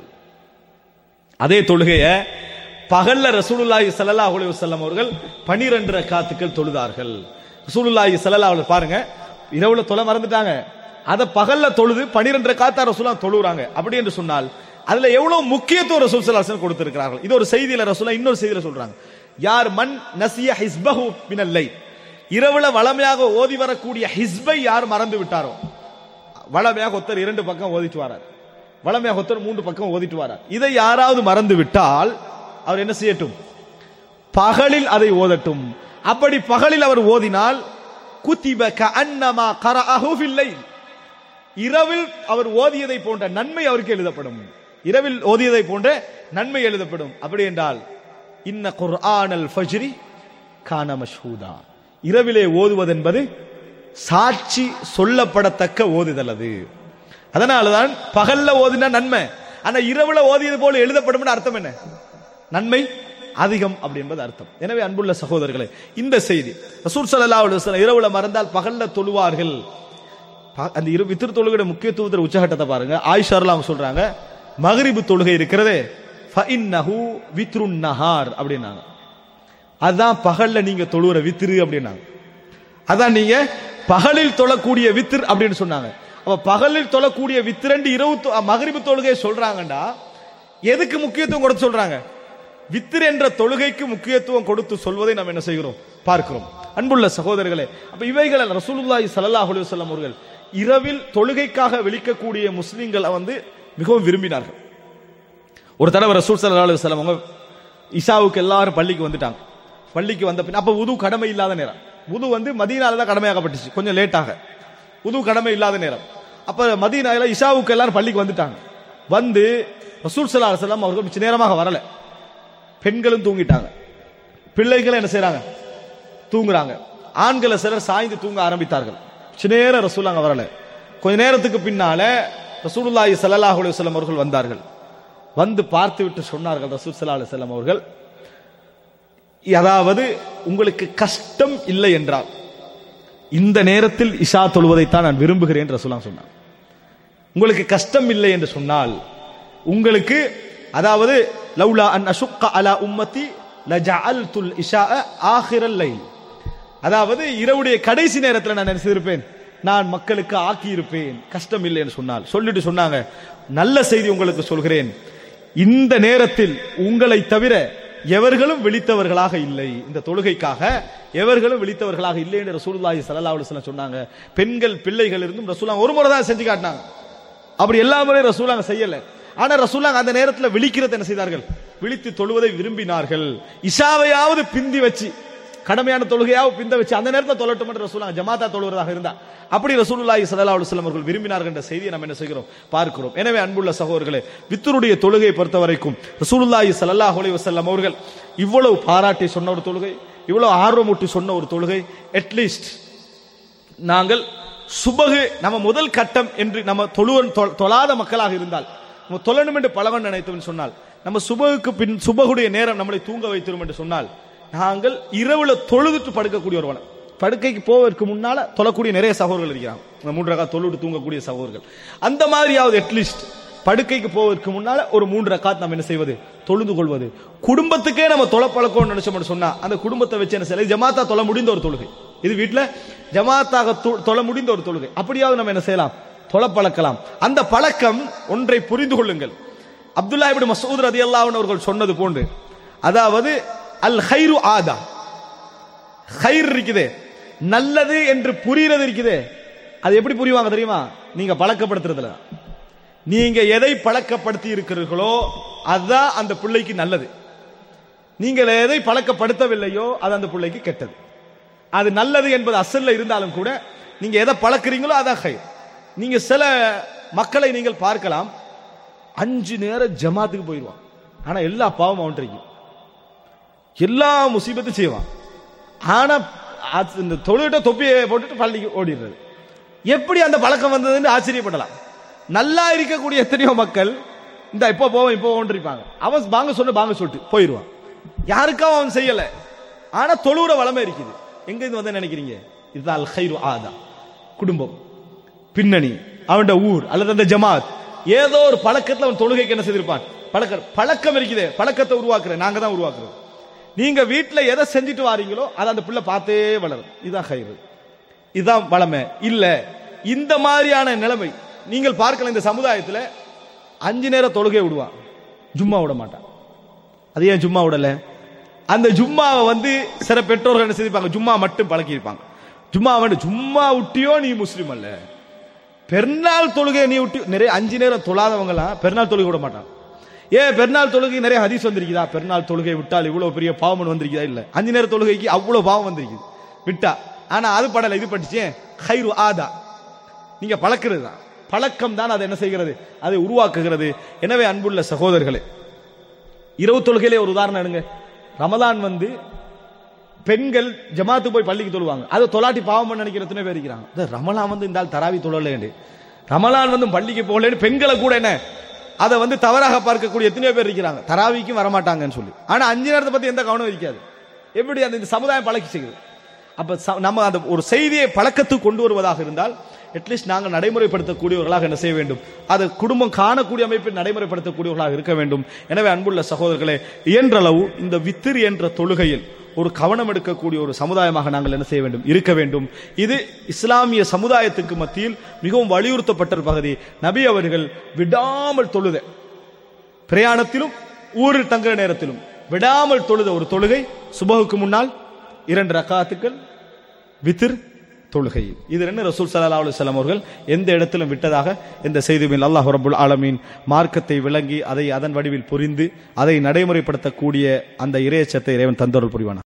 அதே தொழுகைய பகல்ல ரசூலுல்லாஹி ஸல்லல்லாஹு அலைஹி வஸல்லம் அவர்கள் 12 ரக்காத்துக்கள் தொழுதார்கள் ரசூலுல்லாஹி ஸல்லல்லாஹு அலைஹி பாருங்க இரவுல தொலை மறந்துட்டாங்க அத பகல்ல தொழுது 12 ரக்காத்தா ரசூலா தொழுறாங்க அப்படி என்று சொன்னால் அதுல எவ்வளவு முக்கியத்துவம் ரசூல் ஸல்லல்லாஹு அலைஹி வஸல்லம் கொடுத்திருக்கிறார்கள் இது ஒரு செய்தியில ரசூலா இன்னொரு செய்தியில சொல்றாங்க யார் மன் நசிய ஹிஸ்பஹு மினல் லைல் இரவுல வளமையாக ஓதி வரக்கூடிய ஹிஸ்பை யார் மறந்து விட்டாரோ வளமையாக ஒருத்தர் இரண்டு பக்கம் ஓதிட்டு வரார் வளமையாக ஒருத்தர் மூன்று பக்கம் ஓதிட்டு வரார் இதை யாராவது மறந்து விட்டால் அவர் என்ன செய்யட்டும் பகலில் அதை ஓதட்டும் அப்படி பகலில் அவர் ஓதினால் குத்திப கஅன்னமா கரஅஹு ஃபில் லைல் இரவில் அவர் ஓதியதை போன்ற நன்மை அவருக்கு எழுதப்படும் இரவில் ஓதியதை போன்ற நன்மை எழுதப்படும் அப்படி என்றால் இன்ன குர்ஆனல் ஃபஜ்ரி கான மஷ்ஹூதா இரவிலே ஓதுவதென்பது சாட்சி சொல்லப்படத்தக்க ஓதுதல் அது அதனாலதான் பகல்ல ஓதினா நன்மை ஆனா இரவுல ஓதியது போல எழுதப்படும் அர்த்தம் என்ன நன்மை அதிகம் அப்படி என்பது அர்த்தம் எனவே அன்புள்ள சகோதரர்களே இந்த செய்தி ரசூல் ஸல்லல்லாஹு அலைஹி வஸல்லம் இரவுல மறந்தால் பகல்ல தொழுவார்கள் ப- அந்த இரு வித்திரு தொழுகையோட முக்கியத்துவத்தில் உச்சகட்டத்தை பாருங்க ஆயிஷாரில் அவங்க சொல்றாங்க மகரிபு தொழுகை இருக்கிறதே ஃபஇன்னஹு வித்ருன் நஹார் அப்படின்னாங்க அதான் பகல்ல நீங்க தொழுகிற வித்திரு அப்படின்னாங்க அதான் நீங்க பகலில் தொழக்கூடிய வித்திர் அப்படின்னு சொன்னாங்க அப்ப பகலில் தொழக்கூடிய வித்திரண்டு இரவு தொ- மகரிபு தொழுகை சொல்றாங்கடா எதுக்கு முக்கியத்துவம் கொடுத்து சொல்றாங்க வித்திர் என்ற தொழுகைக்கு முக்கியத்துவம் கொடுத்து சொல்வதை நாம் என்ன செய்கிறோம் பார்க்கிறோம் அன்புள்ள சகோதரர்களே அப்ப இவைகளை ரசூலுல்லாஹி ஸல்லல்லாஹு அலைஹி வஸல்லம் அவர்கள் இரவில் தொழுகைக்காக விழிக்கக்கூடிய முஸ்லிம்களை வந்து மிகவும் விரும்பினார்கள் ஒரு தடவை ரசூல் ஸல்லல்லாஹு அலைஹி வஸல்லம் அவங்க இஷாவுக்கு எல்லாரும் பள்ளிக்கு வந்துட்டாங்க பள்ளிக்கு வந்த பின் அப்ப உது கடமை இல்லாத நேரம் உது வந்து மதீனால தான் கடமையாக்கப்பட்டுச்சு கொஞ்சம் லேட்டாக உது கடமை இல்லாத நேரம் அப்ப மதீனால இஷாவுக்கு எல்லாரும் பள்ளிக்கு வந்துட்டாங்க வந்து ரசூல் ஸல்லல்லாஹு அலைஹி வஸல்லம் அவர்கள் மிச்ச நேரமாக வரல பெண்களும் தூங்கிட்டாங்க பிள்ளைகளும் என்ன செய்றாங்க தூங்குறாங்க ஆண்களை சிலர் சாய்ந்து தூங்க ஆரம்பித்தார்கள் சின்ன நேரம் ரசூல் அங்க வரல கொஞ்ச நேரத்துக்கு பின்னால ரசூலுல்லாஹி ஸல்லல்லாஹு அலைஹி வஸல்லம் அவர்கள் வந்தார்கள் வந்து பார்த்து விட்டு சொன்னார்கள் ரசூல் ஸல்லல்லாஹு அலைஹி வஸல்லம் அவர்கள் அதாவது உங்களுக்கு கஷ்டம் இல்லை என்றால் இந்த நேரத்தில் இஷா தொழுவதைத்தான் நான் விரும்புகிறேன் என்று ரசூலாம் சொன்னார் உங்களுக்கு கஷ்டம் இல்லை என்று சொன்னால் உங்களுக்கு அதாவது லவ்லா அன் அஷுக்க அலா உம்மத்தி லஜஅல்துல் இஷா ஆஹிரல் லைல் அதாவது இரவுடைய கடைசி நேரத்தில் நான் என்ன செய்திருப்பேன் நான் மக்களுக்கு ஆக்கி இருப்பேன் கஷ்டம் இல்லை என்று சொன்னால் சொல்லிட்டு சொன்னாங்க நல்ல செய்தி உங்களுக்கு சொல்கிறேன் இந்த நேரத்தில் உங்களை தவிர எவர்களும் விழித்தவர்களாக இல்லை இந்த தொழுகைக்காக எவர்களும் விழித்தவர்களாக இல்லை என்று ரசூலுல்லாஹி ஸல்லல்லாஹு அலைஹி வஸல்லம் சொன்னாங்க பெண்கள் பிள்ளைகள் இருந்தும் ரசூலுல்லாஹ் ஒரு முறை தான் செஞ்சு காட்டினாங்க அப்படி எல்லா முறையும் ரசூலாங்க செய்யல ஆனா ரசூலாங்க அந்த நேரத்துல விழிக்கிறது என்ன செய்தார்கள் விழித்து தொழுவதை விரும்பினார்கள் இஷாவையாவது பிந்தி வச்சு கடமையான தொழுகையாவது பிந்த வச்சு அந்த நேரத்தில் தொழட்டும் என்று ரசூலாங்க ஜமாத்தா தொழுவதாக இருந்தா அப்படி ரசூலுல்லாஹி ஸல்லல்லாஹு அலைஹி வஸல்லம் அவர்கள் விரும்பினார்கள் என்ற செய்தியை நம்ம என்ன செய்கிறோம் பார்க்கிறோம் எனவே அன்புள்ள சகோதரர்களே வித்தருடைய தொழுகையை பொறுத்த வரைக்கும் ரசூலுல்லாஹி ஸல்லல்லாஹு அலைஹி வஸல்லம் அவர்கள் இவ்வளவு பாராட்டி சொன்ன ஒரு தொழுகை இவ்வளவு ஆர்வமூட்டி சொன்ன ஒரு தொழுகை அட்லீஸ்ட் நாங்கள் சுபகு நம்ம முதல் கட்டம் என்று நம்ம தொழுவன் தொ- தொழாத மக்களாக இருந்தால் நம்ம தொழணும் என்று பலவன் நினைத்தோம் சொன்னால் நம்ம சுபகுக்கு பின் சுபகுடைய நேரம் நம்மளை தூங்க வைத்திரும் என்று சொன்னால் நாங்கள் இரவுல தொழுதுட்டு படுக்கக்கூடிய ஒருவன் படுக்கைக்கு போவதற்கு முன்னால தொழக்கூடிய நிறைய சகோதரர்கள் இருக்கிறாங்க இந்த மூன்று ரகா தொழுட்டு தூங்கக்கூடிய சகோதரர்கள் அந்த மாதிரியாவது அட்லீஸ்ட் படுக்கைக்கு போவதற்கு முன்னால ஒரு மூன்று ரக்காத் நம்ம என்ன செய்வது தொழுது கொள்வது குடும்பத்துக்கே நம்ம தொலை பழக்கம் நினைச்சோம்னு சொன்னா அந்த குடும்பத்தை வச்சு என்ன செய்யலாம் ஜமாத்தா தொலை முடிந்த ஒரு தொழுகை இது வீட்ல ஜமாத்தாக தொ- தொழ முடிந்த ஒரு தொழுகை அப்படியாவது நம்ம என்ன செய்யலாம் தொலை பழக்கலாம் அந்த பழக்கம் ஒன்றை புரிந்து கொள்ளுங்கள் அப்துல்லா இப்னு மசூத் ரதியல்லாஹு அன்ஹு அவர்கள் சொன்னது போன்று அதாவது அல் ஹைரு ஆதா ஹைர் இருக்குதே நல்லது என்று புரிகிறது இருக்குதே அது எப்படி புரிவாங்க தெரியுமா நீங்க பழக்கப்படுத்துறதுல தான். நீங்க எதை பழக்கப்படுத்தி இருக்கிறீர்களோ அதுதான் அந்த பிள்ளைக்கு நல்லது நீங்கள் எதை பழக்கப்படுத்தவில்லையோ அது அந்த பிள்ளைக்கு கெட்டது அது நல்லது என்பது அசல்ல இருந்தாலும் கூட நீங்க எதை பழக்கிறீங்களோ அதான் ஹைர் நீங்க சில மக்களை நீங்கள் பார்க்கலாம் அஞ்சு நேரம் ஜமாத்துக்கு போயிடுவான் ஆனா எல்லா பாவம் அவன் இருக்கும் எல்லா முசீபத்தும் செய்வான் ஆனா அது இந்த தொழுகிட்ட தொப்பியை போட்டுட்டு பள்ளிக்கு ஓடிடுறது எப்படி அந்த பழக்கம் வந்ததுன்னு ஆச்சரியப்படலாம் நல்லா இருக்கக்கூடிய எத்தனையோ மக்கள் இந்த இப்போ போவோம் இப்போ போவோம் இருப்பாங்க அவன் பாங்க சொன்ன பாங்க சொல்லிட்டு போயிடுவான் யாருக்காவும் அவன் செய்யல ஆனா தொழுகிற வளமை இருக்குது எங்க இருந்து வந்து நினைக்கிறீங்க இதுதான் அல் ஹைரு ஆதா குடும்பம் பின்னணி அவன்ட ஊர் அல்லது அந்த ஜமாத் ஏதோ ஒரு பழக்கத்துல அவன் தொழுகைக்கு என்ன செய்திருப்பான் பழக்க பழக்கம் இருக்குதே பழக்கத்தை உருவாக்குறேன் நாங்க தான் உருவாக்குறோம் நீங்க வீட்டுல எதை செஞ்சுட்டு வாரீங்களோ அதை அந்த பிள்ளை பார்த்தே வளரும் இதுதான் கயிறு இதுதான் வளமை இல்ல இந்த மாதிரியான நிலைமை நீங்கள் பார்க்கலாம் இந்த சமுதாயத்துல அஞ்சு நேரம் தொழுகை விடுவான் ஜும்மா விட மாட்டான் அது ஏன் ஜும்மா விடல அந்த ஜும்மாவை வந்து சில பெற்றோர்கள் என்ன செய்திருப்பாங்க ஜும்மா மட்டும் பழக்கியிருப்பாங்க ஜும்மா மட்டும் ஜும்மா விட்டியோ நீ முஸ்லீம் அல்ல பெருநாள் தொழுகை நீ விட்டு நிறைய அஞ்சு நேரம் தொழாதவங்கலாம் பெருநாள் தொழுகை விட மாட்டாங்க ஏன் பெருநாள் தொழுகை நிறைய ஹதீஸ் வந்திருக்குதா பெருநாள் தொழுகை விட்டால் இவ்வளவு பெரிய பாவம் வந்திருக்குதா இல்ல அஞ்சு நேர தொழுகைக்கு அவ்வளவு பாவம் வந்திருக்குது விட்டா ஆனா அது படல இது படிச்சேன் ஹைரு ஆதா நீங்க பழக்கிறது தான் பழக்கம் தான் அதை என்ன செய்கிறது அதை உருவாக்குகிறது எனவே அன்புள்ள சகோதரர்களே இரவு தொழுகையிலே ஒரு உதாரணம் எடுங்க ரமலான் வந்து பெண்கள் ஜமாத்து போய் பள்ளிக்கு தொழுவாங்க அதை தொலாட்டி பாவம் பண்ண நினைக்கிற எத்தனை பேர் இருக்கிறாங்க இந்த ரமலான் வந்து இந்த ஆள் தராவி தொழலேண்டு ரமலான் வந்து பள்ளிக்கு போகலன்னு பெண்களை கூட என்ன அதை வந்து தவறாக பார்க்கக்கூடிய எத்தனையோ பேர் இருக்கிறாங்க தராவிக்கும் வரமாட்டாங்கன்னு சொல்லி ஆனா அஞ்சு நேரத்தை பத்தி எந்த கவனம் இருக்காது எப்படி அந்த இந்த சமுதாயம் பழக்கி செய்யுது அப்ப ச- நம்ம அந்த ஒரு செய்தியை பழக்கத்துக்கு கொண்டு வருவதாக இருந்தால் அட்லீஸ்ட் நாங்கள் நடைமுறைப்படுத்தக்கூடியவர்களாக என்ன செய்ய வேண்டும் அது குடும்பம் காணக்கூடிய அமைப்பில் நடைமுறைப்படுத்தக்கூடியவர்களாக இருக்க வேண்டும் எனவே அன்புள்ள சகோதரர்களே இயன்றளவு இந்த வித்திர் என்ற தொழுகையில் ஒரு கவனம் எடுக்கக்கூடிய ஒரு சமுதாயமாக நாங்கள் என்ன செய்ய வேண்டும் இருக்க வேண்டும் இது இஸ்லாமிய சமுதாயத்துக்கு மத்தியில் மிகவும் வலியுறுத்தப்பட்ட ஒரு பகுதி நபி அவர்கள் விடாமல் தொழுத பிரயாணத்திலும் ஊரில் தங்குற நேரத்திலும் விடாமல் தொழுத ஒரு தொழுகை சுபகுக்கு முன்னால் இரண்டு ரக்காத்துக்கள் வித்திர் தொழுகை இது ரெண்டு ரசூல் சல்லா அலுவலம் அவர்கள் எந்த இடத்திலும் விட்டதாக இந்த செய்தியில் அல்லாஹ் ரபுல் ஆலமீன் மார்க்கத்தை விளங்கி அதை அதன் வடிவில் புரிந்து அதை நடைமுறைப்படுத்தக்கூடிய அந்த இறையச்சத்தை இறைவன் தந்தொருள் புரிவானா